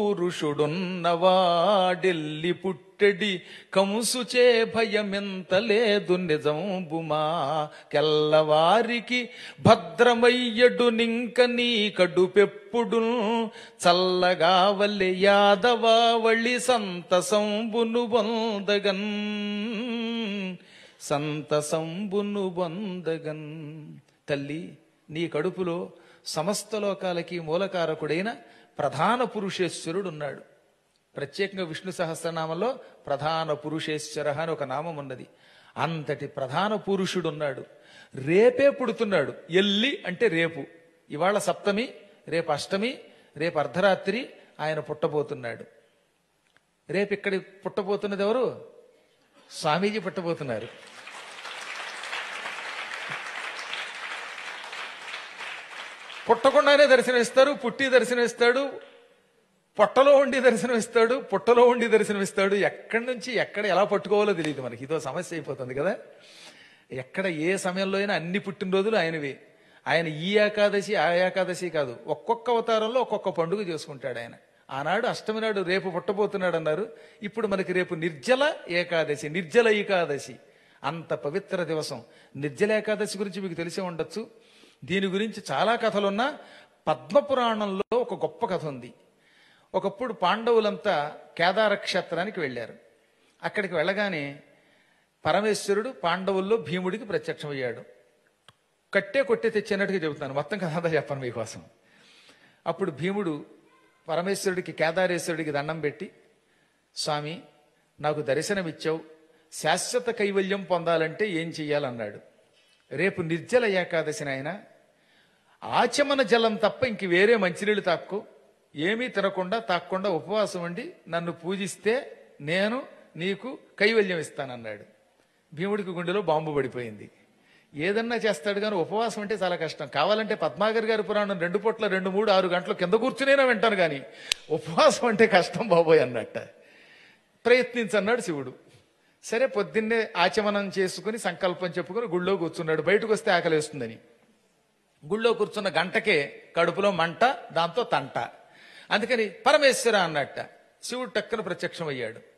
పురుషుడున్నవాడెల్లి పుట్టెడి కంసుచే భయమెంత లేదు నిజంబుమా కెల్లవారికి భద్రమయ్యడు నింక నీ కడుపెప్పుడు చల్లగా వల్లె యాదవావళి సంతసంబును బొందగన్ సంతసంబును బొందగన్ తల్లి నీ కడుపులో సమస్త లోకాలకి మూలకారకుడైన ప్రధాన పురుషేశ్వరుడు ఉన్నాడు ప్రత్యేకంగా విష్ణు సహస్రనామంలో ప్రధాన పురుషేశ్వర అని ఒక నామం ఉన్నది అంతటి ప్రధాన పురుషుడు ఉన్నాడు రేపే పుడుతున్నాడు ఎల్లి అంటే రేపు ఇవాళ సప్తమి రేపు అష్టమి రేపు అర్ధరాత్రి ఆయన పుట్టబోతున్నాడు రేపు ఇక్కడ పుట్టబోతున్నది ఎవరు స్వామీజీ పుట్టబోతున్నారు పుట్టకుండానే దర్శనమిస్తారు పుట్టి దర్శనమిస్తాడు పొట్టలో ఉండి దర్శనమిస్తాడు పుట్టలో ఉండి దర్శనమిస్తాడు ఎక్కడి నుంచి ఎక్కడ ఎలా పట్టుకోవాలో తెలియదు మనకి ఇదో సమస్య అయిపోతుంది కదా ఎక్కడ ఏ సమయంలో అయినా అన్ని పుట్టినరోజులు ఆయనవి ఆయన ఈ ఏకాదశి ఆ ఏకాదశి కాదు ఒక్కొక్క అవతారంలో ఒక్కొక్క పండుగ చేసుకుంటాడు ఆయన ఆనాడు అష్టమి నాడు రేపు పుట్టబోతున్నాడు అన్నారు ఇప్పుడు మనకి రేపు నిర్జల ఏకాదశి నిర్జల ఏకాదశి అంత పవిత్ర దివసం నిర్జల ఏకాదశి గురించి మీకు తెలిసే ఉండొచ్చు దీని గురించి చాలా కథలున్నా పద్మపురాణంలో ఒక గొప్ప కథ ఉంది ఒకప్పుడు పాండవులంతా కేదార క్షేత్రానికి వెళ్ళారు అక్కడికి వెళ్ళగానే పరమేశ్వరుడు పాండవుల్లో భీముడికి ప్రత్యక్షమయ్యాడు కట్టే కొట్టే తెచ్చినట్టుగా చెబుతాను మొత్తం కథ అంతా చెప్పను మీకోసం అప్పుడు భీముడు పరమేశ్వరుడికి కేదారేశ్వరుడికి దండం పెట్టి స్వామి నాకు దర్శనమిచ్చావు శాశ్వత కైవల్యం పొందాలంటే ఏం చెయ్యాలన్నాడు రేపు నిర్జల ఏకాదశి నాయన ఆచమన జలం తప్ప ఇంక వేరే మంచినీళ్ళు తాక్కు ఏమీ తినకుండా తాక్కుండా ఉపవాసం ఉండి నన్ను పూజిస్తే నేను నీకు కైవల్యం ఇస్తానన్నాడు భీముడికి గుండెలో బాంబు పడిపోయింది ఏదన్నా చేస్తాడు కానీ ఉపవాసం అంటే చాలా కష్టం కావాలంటే పద్మాగర్ గారి పురాణం రెండు పూట్ల రెండు మూడు ఆరు గంటలు కింద కూర్చునేనా వింటాను కానీ ఉపవాసం అంటే కష్టం బాబోయ్ అన్నట్ట ప్రయత్నించన్నాడు శివుడు సరే పొద్దున్నే ఆచమనం చేసుకుని సంకల్పం చెప్పుకుని గుళ్ళో కూర్చున్నాడు బయటకు వస్తే ఆకలేస్తుందని గుళ్ళో కూర్చున్న గంటకే కడుపులో మంట దాంతో తంట అందుకని పరమేశ్వర అన్నట్ట శివుడు టక్కన ప్రత్యక్షమయ్యాడు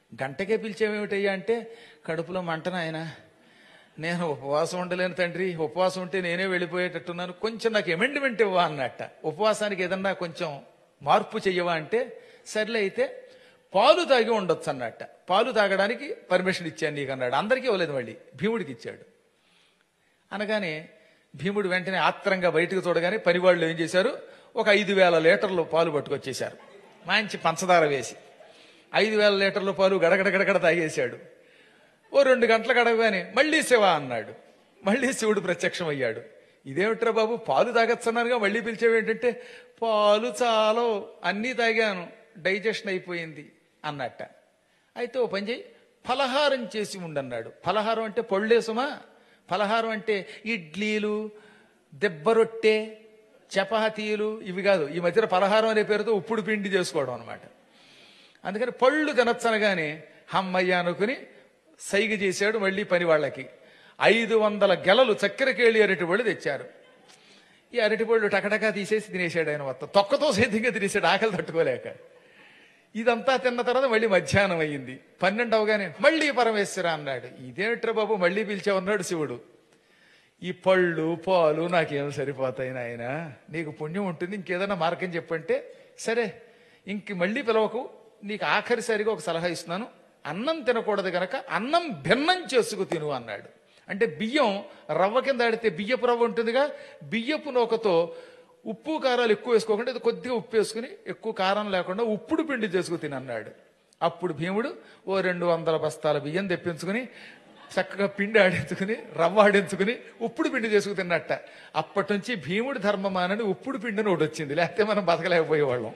గంటకే పిలిచేమేమిటయ్యా అంటే కడుపులో మంటన ఆయన నేను ఉపవాసం ఉండలేను తండ్రి ఉపవాసం ఉంటే నేనే వెళ్ళిపోయేటట్టున్నాను కొంచెం నాకు అమెండ్మెంట్ ఇవ్వా అన్నట్ట ఉపవాసానికి ఏదన్నా కొంచెం మార్పు చెయ్యవా అంటే సర్లే అయితే పాలు తాగి ఉండొచ్చు అన్నట్ట పాలు తాగడానికి పర్మిషన్ ఇచ్చాను నీకు అన్నాడు అందరికీ ఇవ్వలేదు మళ్ళీ భీముడికి ఇచ్చాడు అనగానే భీముడు వెంటనే ఆత్రంగా బయటకు చూడగానే పనివాళ్ళు ఏం చేశారు ఒక ఐదు వేల లీటర్లు పాలు పట్టుకొచ్చేశారు మంచి పంచదార వేసి ఐదు వేల లీటర్ల పాలు గడగడ గడగడ తాగేశాడు ఓ రెండు గంటలు గడవగానే మళ్ళీ శివ అన్నాడు మళ్ళీ శివుడు ప్రత్యక్షం అయ్యాడు ఇదేమిట్రా బాబు పాలు తాగొచ్చన్నారుగా మళ్ళీ పిలిచేవి ఏంటంటే పాలు చాలో అన్నీ తాగాను డైజెషన్ అయిపోయింది అన్నట్ట అయితే ఓ పని చేయి ఫలహారం చేసి ఉండన్నాడు ఫలహారం అంటే పొళ్ళేసుమా ఫలహారం అంటే ఇడ్లీలు దెబ్బరొట్టె చపాతీలు ఇవి కాదు ఈ మధ్యన పలహారం అనే పేరుతో ఉప్పుడు పిండి చేసుకోవడం అనమాట అందుకని పళ్ళు తినచ్చనగానే హమ్మయ్య అనుకుని సైగ చేశాడు మళ్ళీ పని వాళ్ళకి ఐదు వందల గెలలు చక్కెరకేళి అరటిపళ్ళు తెచ్చారు ఈ అరటిపళ్ళు టకటకా తీసేసి తినేశాడు ఆయన మొత్తం తొక్కతో సైతంగా తినేశాడు ఆకలి తట్టుకోలేక ఇదంతా తిన్న తర్వాత మళ్ళీ మధ్యాహ్నం అయ్యింది పన్నెండు అవగానే మళ్ళీ పరమేశ్వర అన్నాడు ఇదేమిట్రా బాబు మళ్ళీ పిలిచావన్నాడు శివుడు ఈ పళ్ళు పాలు నాకేం సరిపోతాయి నాయన నీకు పుణ్యం ఉంటుంది ఇంకేదైనా మార్గం చెప్పంటే సరే ఇంక మళ్ళీ పిలవకు నీకు ఆఖరిసరిగా ఒక సలహా ఇస్తున్నాను అన్నం తినకూడదు గనక అన్నం భిన్నం చేసుకు తిను అన్నాడు అంటే బియ్యం రవ్వ కింద ఆడితే బియ్యపు రవ్వ ఉంటుందిగా బియ్యపు నూకతో ఉప్పు కారాలు ఎక్కువ వేసుకోకుండా ఇది కొద్దిగా ఉప్పు వేసుకుని ఎక్కువ కారం లేకుండా ఉప్పుడు పిండి చేసుకు తిని అన్నాడు అప్పుడు భీముడు ఓ రెండు వందల బస్తాల బియ్యం తెప్పించుకుని చక్కగా పిండి ఆడించుకుని రవ్వ ఆడించుకుని ఉప్పుడు పిండి చేసుకు తిన్నట్ట అప్పటి నుంచి భీముడి ధర్మమానని ఉప్పుడు పిండిని ఒకటి వచ్చింది లేకపోతే మనం బతకలేకపోయేవాళ్ళం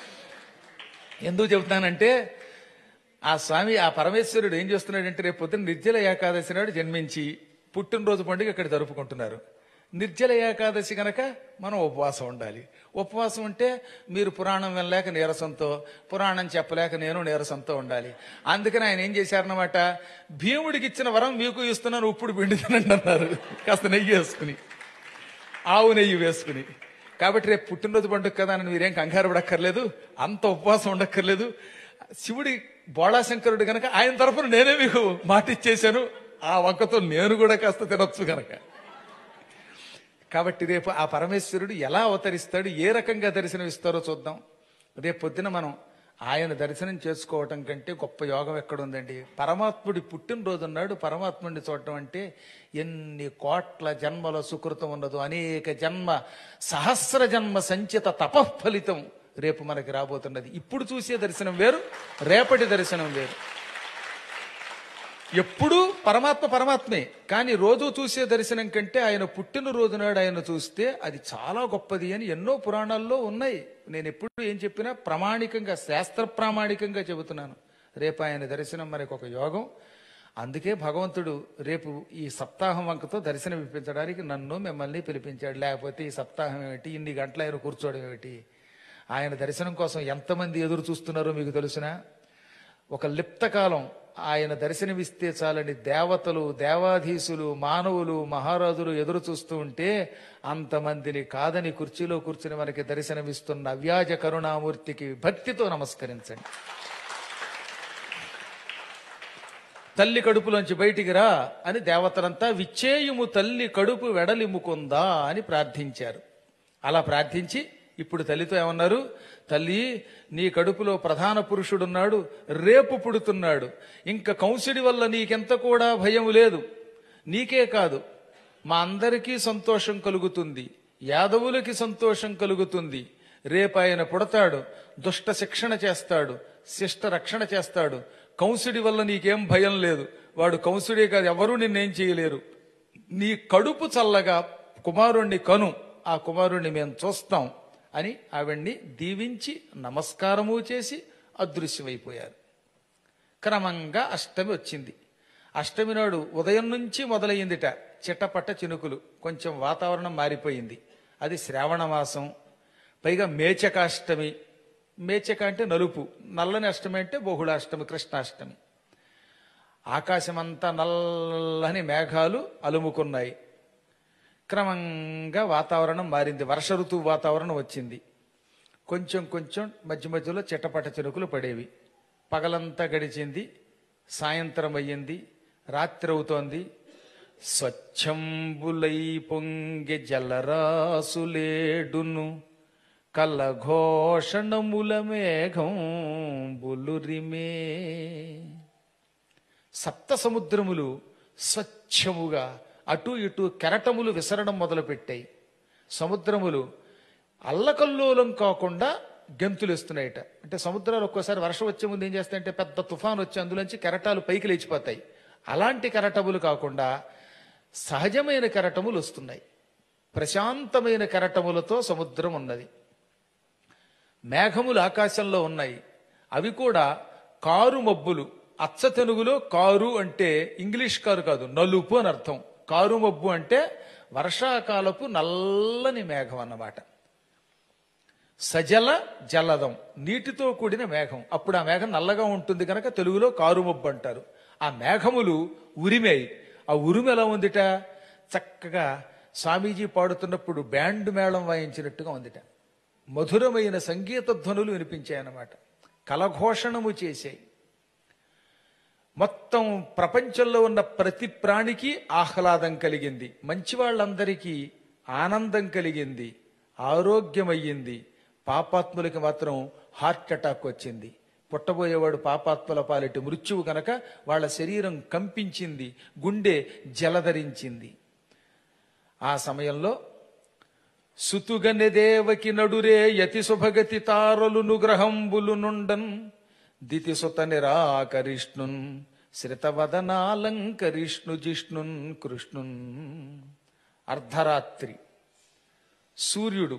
ఎందుకు చెబుతానంటే ఆ స్వామి ఆ పరమేశ్వరుడు ఏం చేస్తున్నాడంటే రేపు పొద్దున్న నిర్జల ఏకాదశి నాడు జన్మించి పుట్టినరోజు పండుగ ఇక్కడ జరుపుకుంటున్నారు నిర్జల ఏకాదశి గనక మనం ఉపవాసం ఉండాలి ఉపవాసం ఉంటే మీరు పురాణం వినలేక నీరసంతో పురాణం చెప్పలేక నేను నీరసంతో ఉండాలి అందుకని ఆయన ఏం చేశారన్నమాట భీముడికి ఇచ్చిన వరం మీకు ఇస్తున్నాను ఉప్పుడు పిండి తినండి అన్నారు కాస్త నెయ్యి వేసుకుని ఆవు నెయ్యి వేసుకుని కాబట్టి రేపు పుట్టినరోజు పండుగ కదా అని మీరేం కంగారు పడక్కర్లేదు అంత ఉపవాసం ఉండక్కర్లేదు శివుడి బోళాశంకరుడు గనక ఆయన తరఫున నేనే మీకు మాట ఇచ్చేశాను ఆ వంకతో నేను కూడా కాస్త తినొచ్చు గనక కాబట్టి రేపు ఆ పరమేశ్వరుడు ఎలా అవతరిస్తాడు ఏ రకంగా దర్శనం ఇస్తారో చూద్దాం రేపు పొద్దున మనం ఆయన దర్శనం చేసుకోవటం కంటే గొప్ప యోగం ఎక్కడుందండి పరమాత్ముడి పుట్టినరోజు నాడు పరమాత్ముడిని చూడటం అంటే ఎన్ని కోట్ల జన్మల సుకృతం ఉన్నదో అనేక జన్మ సహస్ర జన్మ సంచిత తపఫలితం రేపు మనకి రాబోతున్నది ఇప్పుడు చూసే దర్శనం వేరు రేపటి దర్శనం వేరు ఎప్పుడూ పరమాత్మ పరమాత్మే కానీ రోజు చూసే దర్శనం కంటే ఆయన పుట్టినరోజు నాడు ఆయన చూస్తే అది చాలా గొప్పది అని ఎన్నో పురాణాల్లో ఉన్నాయి నేను ఎప్పుడు ఏం చెప్పినా ప్రామాణికంగా శాస్త్ర ప్రామాణికంగా చెబుతున్నాను రేపు ఆయన దర్శనం మనకు ఒక యోగం అందుకే భగవంతుడు రేపు ఈ సప్తాహం వంకతో దర్శనం ఇప్పించడానికి నన్ను మిమ్మల్ని పిలిపించాడు లేకపోతే ఈ సప్తాహం ఏమిటి ఇన్ని గంటలు ఆయన కూర్చోవడం ఏమిటి ఆయన దర్శనం కోసం ఎంతమంది ఎదురు చూస్తున్నారో మీకు తెలుసునా ఒక లిప్తకాలం ఆయన దర్శనమిస్తే చాలని దేవతలు దేవాధీశులు మానవులు మహారాజులు ఎదురు చూస్తూ ఉంటే అంతమందిని కాదని కుర్చీలో కూర్చుని మనకి దర్శనమిస్తున్న అవ్యాజ కరుణామూర్తికి భక్తితో నమస్కరించండి తల్లి కడుపులోంచి బయటికి రా అని దేవతలంతా విచ్చేయుము తల్లి కడుపు వెడలిముకుందా అని ప్రార్థించారు అలా ప్రార్థించి ఇప్పుడు తల్లితో ఏమన్నారు తల్లి నీ కడుపులో ప్రధాన పురుషుడున్నాడు రేపు పుడుతున్నాడు ఇంకా కంసుడి వల్ల నీకెంత కూడా భయం లేదు నీకే కాదు మా అందరికీ సంతోషం కలుగుతుంది యాదవులకి సంతోషం కలుగుతుంది రేపు ఆయన పుడతాడు దుష్ట శిక్షణ చేస్తాడు శిష్ట రక్షణ చేస్తాడు కంసుడి వల్ల నీకేం భయం లేదు వాడు కంసుడే కాదు ఎవరూ నిన్నేం చేయలేరు నీ కడుపు చల్లగా కుమారుణ్ణి కను ఆ కుమారుణ్ణి మేము చూస్తాం అని ఆవిడ్ని దీవించి నమస్కారము చేసి అదృశ్యమైపోయారు క్రమంగా అష్టమి వచ్చింది అష్టమి నాడు ఉదయం నుంచి మొదలయ్యిందిట చిట్టపట్ట చినుకులు కొంచెం వాతావరణం మారిపోయింది అది శ్రావణ మాసం పైగా మేచకాష్టమి మేచక అంటే నలుపు నల్లని అష్టమి అంటే బహుళాష్టమి కృష్ణాష్టమి ఆకాశమంతా నల్లని మేఘాలు అలుముకున్నాయి క్రమంగా వాతావరణం మారింది వర్ష ఋతువు వాతావరణం వచ్చింది కొంచెం కొంచెం మధ్య మధ్యలో చిట్టపట్ట చినుకులు పడేవి పగలంతా గడిచింది సాయంత్రం అయ్యింది రాత్రి అవుతోంది స్వచ్ఛంబులై పొంగె జలరాసులేడును కల్లఘోషణముల మేఘం బులురిమే సప్త సముద్రములు స్వచ్ఛముగా అటు ఇటు కెరటములు విసరడం మొదలుపెట్టాయి సముద్రములు అల్లకల్లోలం కాకుండా గెంతులేస్తున్నాయట అంటే సముద్రాలు ఒక్కోసారి వర్షం వచ్చే ముందు ఏం చేస్తాయంటే పెద్ద తుఫాన్ వచ్చి అందులోంచి కెరటాలు పైకి లేచిపోతాయి అలాంటి కెరటములు కాకుండా సహజమైన కెరటములు వస్తున్నాయి ప్రశాంతమైన కెరటములతో సముద్రం ఉన్నది మేఘములు ఆకాశంలో ఉన్నాయి అవి కూడా కారు మబ్బులు అచ్చ తెలుగులో కారు అంటే ఇంగ్లీష్ కారు కాదు నలుపు అని అర్థం కారు మబ్బు అంటే వర్షాకాలపు నల్లని మేఘం అన్నమాట సజల జలదం నీటితో కూడిన మేఘం అప్పుడు ఆ మేఘం నల్లగా ఉంటుంది కనుక తెలుగులో కారు మబ్బు అంటారు ఆ మేఘములు ఉరిమాయి ఆ ఉరిమి ఎలా ఉందిట చక్కగా స్వామీజీ పాడుతున్నప్పుడు బ్యాండ్ మేళం వాయించినట్టుగా ఉందిట మధురమైన సంగీత ధ్వనులు వినిపించాయన్నమాట కలఘోషణము చేశాయి మొత్తం ప్రపంచంలో ఉన్న ప్రతి ప్రాణికి ఆహ్లాదం కలిగింది మంచి వాళ్ళందరికీ ఆనందం కలిగింది ఆరోగ్యమయ్యింది పాపాత్ములకి మాత్రం హార్ట్ అటాక్ వచ్చింది పుట్టబోయేవాడు పాపాత్ముల పాలిటి మృత్యువు గనక వాళ్ళ శరీరం కంపించింది గుండె జలధరించింది ఆ సమయంలో సుతుగనె దేవకి నడురే యతి శుభగతి తారలును గ్రహంబులు నుండన్ దితి సుత నిరాకరిష్ణున్ శ్రితవదనాలంకరిష్ణు జిష్ణున్ కృష్ణున్ అర్ధరాత్రి సూర్యుడు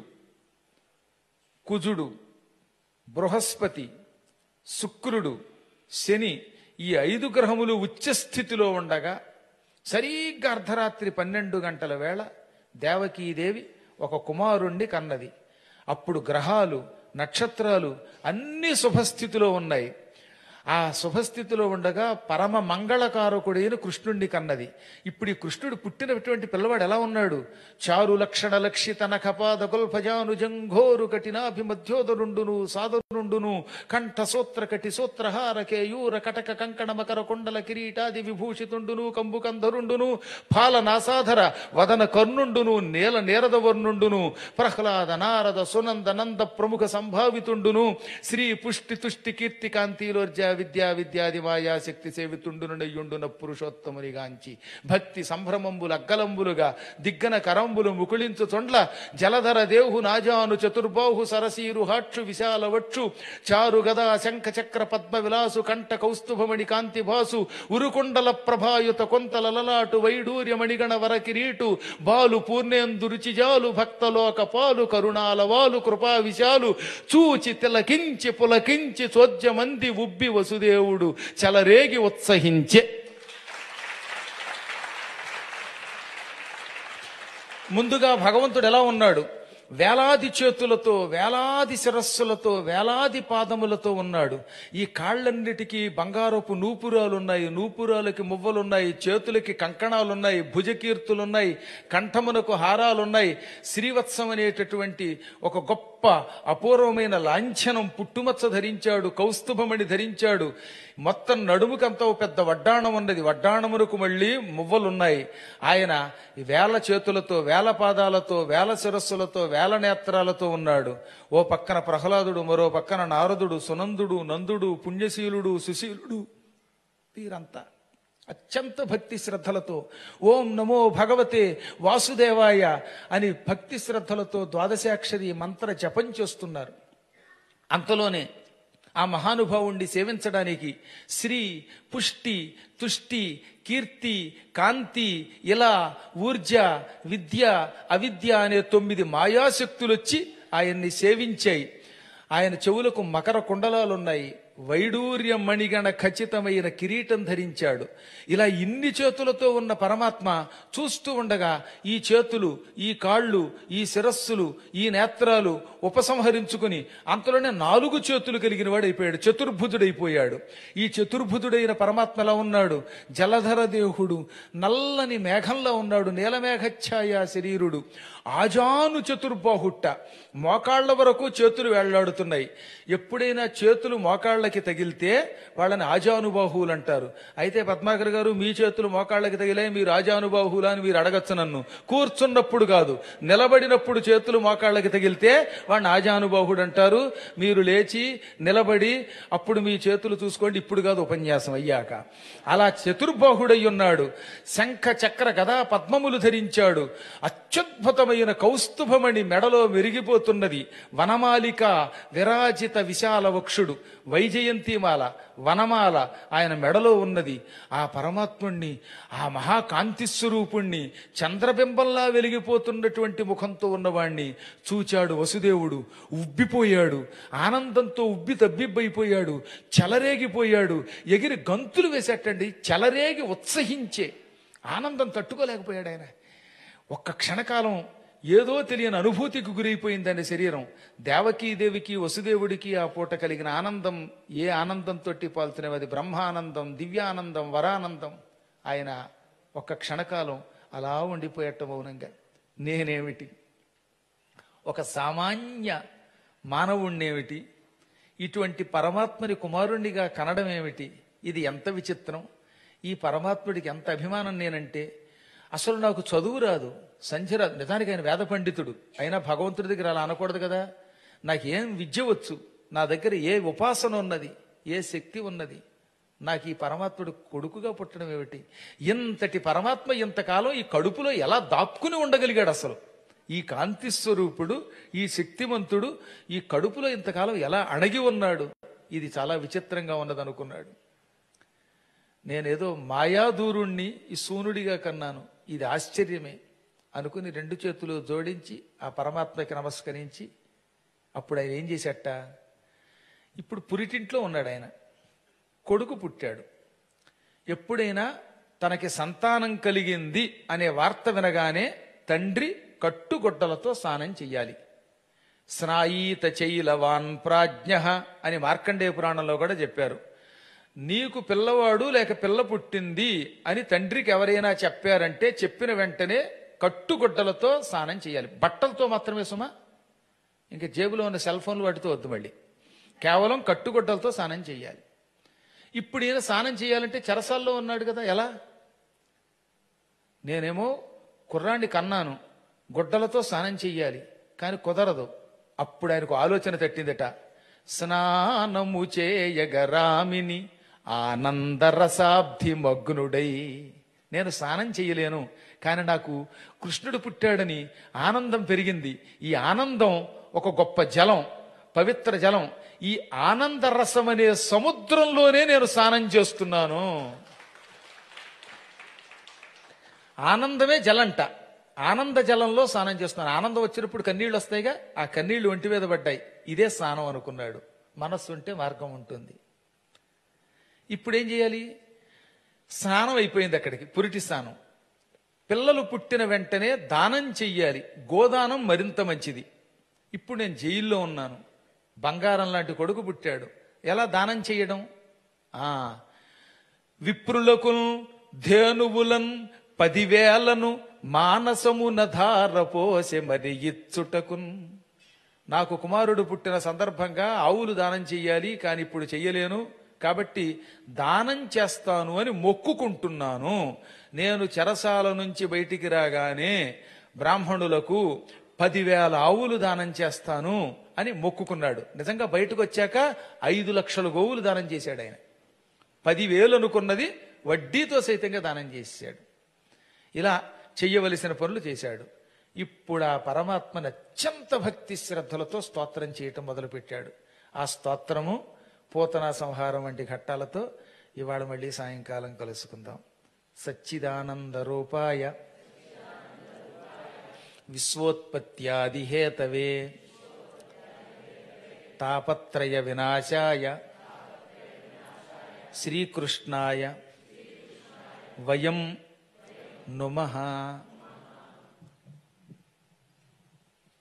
కుజుడు బృహస్పతి శుక్రుడు శని ఈ ఐదు గ్రహములు ఉచ్చస్థితిలో ఉండగా సరిగ్గా అర్ధరాత్రి పన్నెండు గంటల వేళ దేవకీదేవి ఒక కుమారుణ్ణి కన్నది అప్పుడు గ్రహాలు నక్షత్రాలు అన్ని శుభస్థితిలో ఉన్నాయి ఆ శుభస్థితిలో ఉండగా పరమ మంగళకారకుడైన కృష్ణుణ్ణి కన్నది ఇప్పుడు ఈ కృష్ణుడు పుట్టినటువంటి పిల్లవాడు ఎలా ఉన్నాడు చారు లక్షణ లక్షిత నఖపాద గొల్ఫజాను జంఘోరు కఠినాభిమధ్యోదరుండును సాదరుండును కంఠ సూత్ర కటి సూత్రహార కేయూర కటక కంకణ మకర కొండల కిరీటాది విభూషితుండును కంబు కంధరుండును ఫాల నాసాధర వదన కర్ణుండును నేల నేరద వర్ణుండును ప్రహ్లాద నారద సునంద నంద ప్రముఖ సంభావితుండును శ్రీ పుష్టి తుష్టి కీర్తి కాంతిలోర్జ విద్యా విద్యాది మాయా శక్తి సేవితుండును నయ్యుండున పురుషోత్తమునిగాంచి భక్తి సంభ్రమంబులు అగ్గలంబులుగా దిగ్గన కరంబులు ముకుళించు చొండ్ల జలధర దేహు నాజాను చతుర్బాహు సరసీరు హాక్షు విశాల వక్షు చారు గదా శంఖ చక్ర పద్మ విలాసు కంఠ కౌస్తుభమణి కాంతి భాసు ఉరుకొండల ప్రభాయుత కొంతల లలాటు వైడూర్య మణిగణ వర కిరీటు బాలు పూర్ణేందు రుచిజాలు భక్తలోక పాలు కరుణాల వాలు కృపా విశాలు చూచి తిలకించి పులకించి చోద్యమంది ఉబ్బి వసుదేవుడు చలరేగి ఉత్సహించే ముందుగా భగవంతుడు ఎలా ఉన్నాడు వేలాది చేతులతో వేలాది శిరస్సులతో వేలాది పాదములతో ఉన్నాడు ఈ కాళ్ళన్నిటికీ బంగారపు నూపురాలున్నాయి నూపురాలకి మువ్వలున్నాయి చేతులకి కంకణాలున్నాయి భుజకీర్తులున్నాయి కంఠమునకు హారాలున్నాయి శ్రీవత్సం అనేటటువంటి ఒక గొప్ప అపూర్వమైన లాంఛనం పుట్టుమచ్చ ధరించాడు కౌస్తుభమణి ధరించాడు మొత్తం నడుముకంతా ఓ పెద్ద వడ్డాణం ఉన్నది వడ్డాణమునకు మళ్ళీ మువ్వలున్నాయి ఆయన వేల చేతులతో వేల పాదాలతో వేల శిరస్సులతో వేల నేత్రాలతో ఉన్నాడు ఓ పక్కన ప్రహ్లాదుడు మరో పక్కన నారదుడు సునందుడు నందుడు పుణ్యశీలుడు సుశీలుడు వీరంతా అత్యంత భక్తి శ్రద్ధలతో ఓం నమో భగవతే వాసుదేవాయ అని భక్తి శ్రద్ధలతో ద్వాదశాక్షరి మంత్ర జపం చేస్తున్నారు అంతలోనే ఆ మహానుభావుణ్ణి సేవించడానికి శ్రీ పుష్టి తుష్టి కీర్తి కాంతి ఇలా ఊర్జ విద్య అవిద్య అనే తొమ్మిది మాయాశక్తులు వచ్చి ఆయన్ని సేవించాయి ఆయన చెవులకు మకర కుండలాలున్నాయి వైడూర్య మణిగణ ఖచ్చితమైన కిరీటం ధరించాడు ఇలా ఇన్ని చేతులతో ఉన్న పరమాత్మ చూస్తూ ఉండగా ఈ చేతులు ఈ కాళ్ళు ఈ శిరస్సులు ఈ నేత్రాలు ఓ ఉపసంహరించుకుని అంతలోనే నాలుగు చేతులు కలిగిన వాడు అయిపోయాడు చతుర్భుజుడైపోయాడు ఈ చతుర్భుజుడైన పరమాత్మ ఎలా ఉన్నాడు జలధర దేహుడు నల్లని మేఘంలో ఉన్నాడు నీలమేఘఛాయ శరీరుడు ఆజాను చతుర్బాహుట్ట మోకాళ్ల వరకు చేతులు వేళ్లాడుతున్నాయి ఎప్పుడైనా చేతులు మోకాళ్ళకి తగిలితే వాళ్ళని ఆజానుబాహువులు అంటారు అయితే పద్మాకర్ గారు మీ చేతులు మోకాళ్ళకి తగిలే మీరు ఆజానుబాహువులు అని మీరు అడగచ్చు నన్ను కూర్చున్నప్పుడు కాదు నిలబడినప్పుడు చేతులు మోకాళ్ళకి తగిలితే వాడిని ఆజానుబాహుడు అంటారు మీరు లేచి నిలబడి అప్పుడు మీ చేతులు చూసుకోండి ఇప్పుడు కాదు ఉపన్యాసం అయ్యాక అలా చతుర్బాహుడై ఉన్నాడు శంఖ చక్ర గదా పద్మములు ధరించాడు అత్యద్భుతమైన కౌస్తుభమణి మెడలో మెరిగిపోతున్నది వనమాలిక విరాజిత విశాల వక్షుడు వైజయంతిమాల వనమాల ఆయన మెడలో ఉన్నది ఆ పరమాత్ముణ్ణి ఆ మహాకాంతి స్వరూపుణ్ణి చంద్రబింబంలా వెలిగిపోతున్నటువంటి ముఖంతో ఉన్నవాణ్ణి చూచాడు వసుదేవుడు ఉబ్బిపోయాడు ఆనందంతో ఉబ్బి తబ్బిబ్బైపోయాడు చెలరేగిపోయాడు ఎగిరి గంతులు వేసేటండి చెలరేగి ఉత్సహించే ఆనందం తట్టుకోలేకపోయాడు ఆయన ఒక్క క్షణకాలం ఏదో తెలియని అనుభూతికి గురైపోయిందని శరీరం దేవకీదేవికి వసుదేవుడికి ఆ పూట కలిగిన ఆనందం ఏ ఆనందంతో పాల్తున్నవి అది బ్రహ్మానందం దివ్యానందం వరానందం ఆయన ఒక్క క్షణకాలం అలా ఉండిపోయట మౌనంగా నేనేమిటి ఒక సామాన్య మానవుణ్ణేమిటి ఇటువంటి పరమాత్మని కుమారుణ్ణిగా కనడం ఏమిటి ఇది ఎంత విచిత్రం ఈ పరమాత్ముడికి ఎంత అభిమానం నేనంటే అసలు నాకు చదువు రాదు సంధ్య రాదు నిజానికి ఆయన వేద పండితుడు అయినా భగవంతుడి దగ్గర అలా అనకూడదు కదా నాకేం విద్య వచ్చు నా దగ్గర ఏ ఉపాసన ఉన్నది ఏ శక్తి ఉన్నది నాకు ఈ పరమాత్ముడు కొడుకుగా పుట్టడం ఏమిటి ఇంతటి పరమాత్మ ఇంతకాలం ఈ కడుపులో ఎలా దాక్కుని ఉండగలిగాడు అసలు ఈ కాంతి స్వరూపుడు ఈ శక్తిమంతుడు ఈ కడుపులో ఇంతకాలం ఎలా అణగి ఉన్నాడు ఇది చాలా విచిత్రంగా ఉన్నది అనుకున్నాడు నేనేదో మాయాదూరుణ్ణి ఈ సూనుడిగా కన్నాను ఇది ఆశ్చర్యమే అనుకుని రెండు చేతులు జోడించి ఆ పరమాత్మకి నమస్కరించి అప్పుడు ఆయన ఏం చేశాట ఇప్పుడు పురిటింట్లో ఉన్నాడు ఆయన కొడుకు పుట్టాడు ఎప్పుడైనా తనకి సంతానం కలిగింది అనే వార్త వినగానే తండ్రి కట్టుగొడ్డలతో స్నానం చెయ్యాలి స్నాయీత చైలవాన్ ప్రాజ్ఞ అని మార్కండేయ పురాణంలో కూడా చెప్పారు నీకు పిల్లవాడు లేక పిల్ల పుట్టింది అని తండ్రికి ఎవరైనా చెప్పారంటే చెప్పిన వెంటనే కట్టుగుడ్డలతో స్నానం చేయాలి బట్టలతో మాత్రమే సుమా ఇంకా జేబులో ఉన్న సెల్ ఫోన్లు వాటితో వద్దు మళ్ళీ కేవలం కట్టుగుడ్డలతో స్నానం చేయాలి ఇప్పుడు ఈయన స్నానం చేయాలంటే చెరసాల్లో ఉన్నాడు కదా ఎలా నేనేమో కుర్రాన్ని కన్నాను గుడ్డలతో స్నానం చెయ్యాలి కానీ కుదరదు అప్పుడు ఆయనకు ఆలోచన తట్టిందట స్నానము చేయగరామిని ఆనందరసాబ్ధి మగ్నుడై నేను స్నానం చేయలేను కానీ నాకు కృష్ణుడు పుట్టాడని ఆనందం పెరిగింది ఈ ఆనందం ఒక గొప్ప జలం పవిత్ర జలం ఈ ఆనందరసం అనే సముద్రంలోనే నేను స్నానం చేస్తున్నాను ఆనందమే జలంట ఆనంద జలంలో స్నానం చేస్తున్నాను ఆనందం వచ్చినప్పుడు కన్నీళ్లు వస్తాయిగా ఆ కన్నీళ్లు ఒంటి మీద పడ్డాయి ఇదే స్నానం అనుకున్నాడు మనస్సు ఉంటే మార్గం ఉంటుంది ఇప్పుడు ఏం చేయాలి స్నానం అయిపోయింది అక్కడికి పురిటి స్నానం పిల్లలు పుట్టిన వెంటనే దానం చెయ్యాలి గోదానం మరింత మంచిది ఇప్పుడు నేను జైల్లో ఉన్నాను బంగారం లాంటి కొడుకు పుట్టాడు ఎలా దానం చెయ్యడం ఆ విప్రులకు ధేనువులన్ పదివేలను మానసమున ధారపోసె మరి ఇచ్చుటకున్ నాకు కుమారుడు పుట్టిన సందర్భంగా ఆవులు దానం చెయ్యాలి కానీ ఇప్పుడు చెయ్యలేను కాబట్టి దానం చేస్తాను అని మొక్కుకుంటున్నాను నేను చెరసాల నుంచి బయటికి రాగానే బ్రాహ్మణులకు పదివేల ఆవులు దానం చేస్తాను అని మొక్కుకున్నాడు నిజంగా బయటకు వచ్చాక ఐదు లక్షల గోవులు దానం చేశాడు ఆయన పదివేలు అనుకున్నది వడ్డీతో సైతంగా దానం చేశాడు ఇలా చెయ్యవలసిన పనులు చేశాడు ఇప్పుడు ఆ పరమాత్మని అత్యంత భక్తి శ్రద్ధలతో స్తోత్రం చేయటం మొదలుపెట్టాడు ఆ స్తోత్రము పూతనా సంహారం వంటి ఘట్టాలతో ఇవాళ మళ్ళీ సాయంకాలం కలుసుకుందాం సచ్చిదానంద రూపాయ విశ్వోత్పత్యాదిహేతవే తాపత్రయ వినాశాయ శ్రీకృష్ణాయ వయం నుమః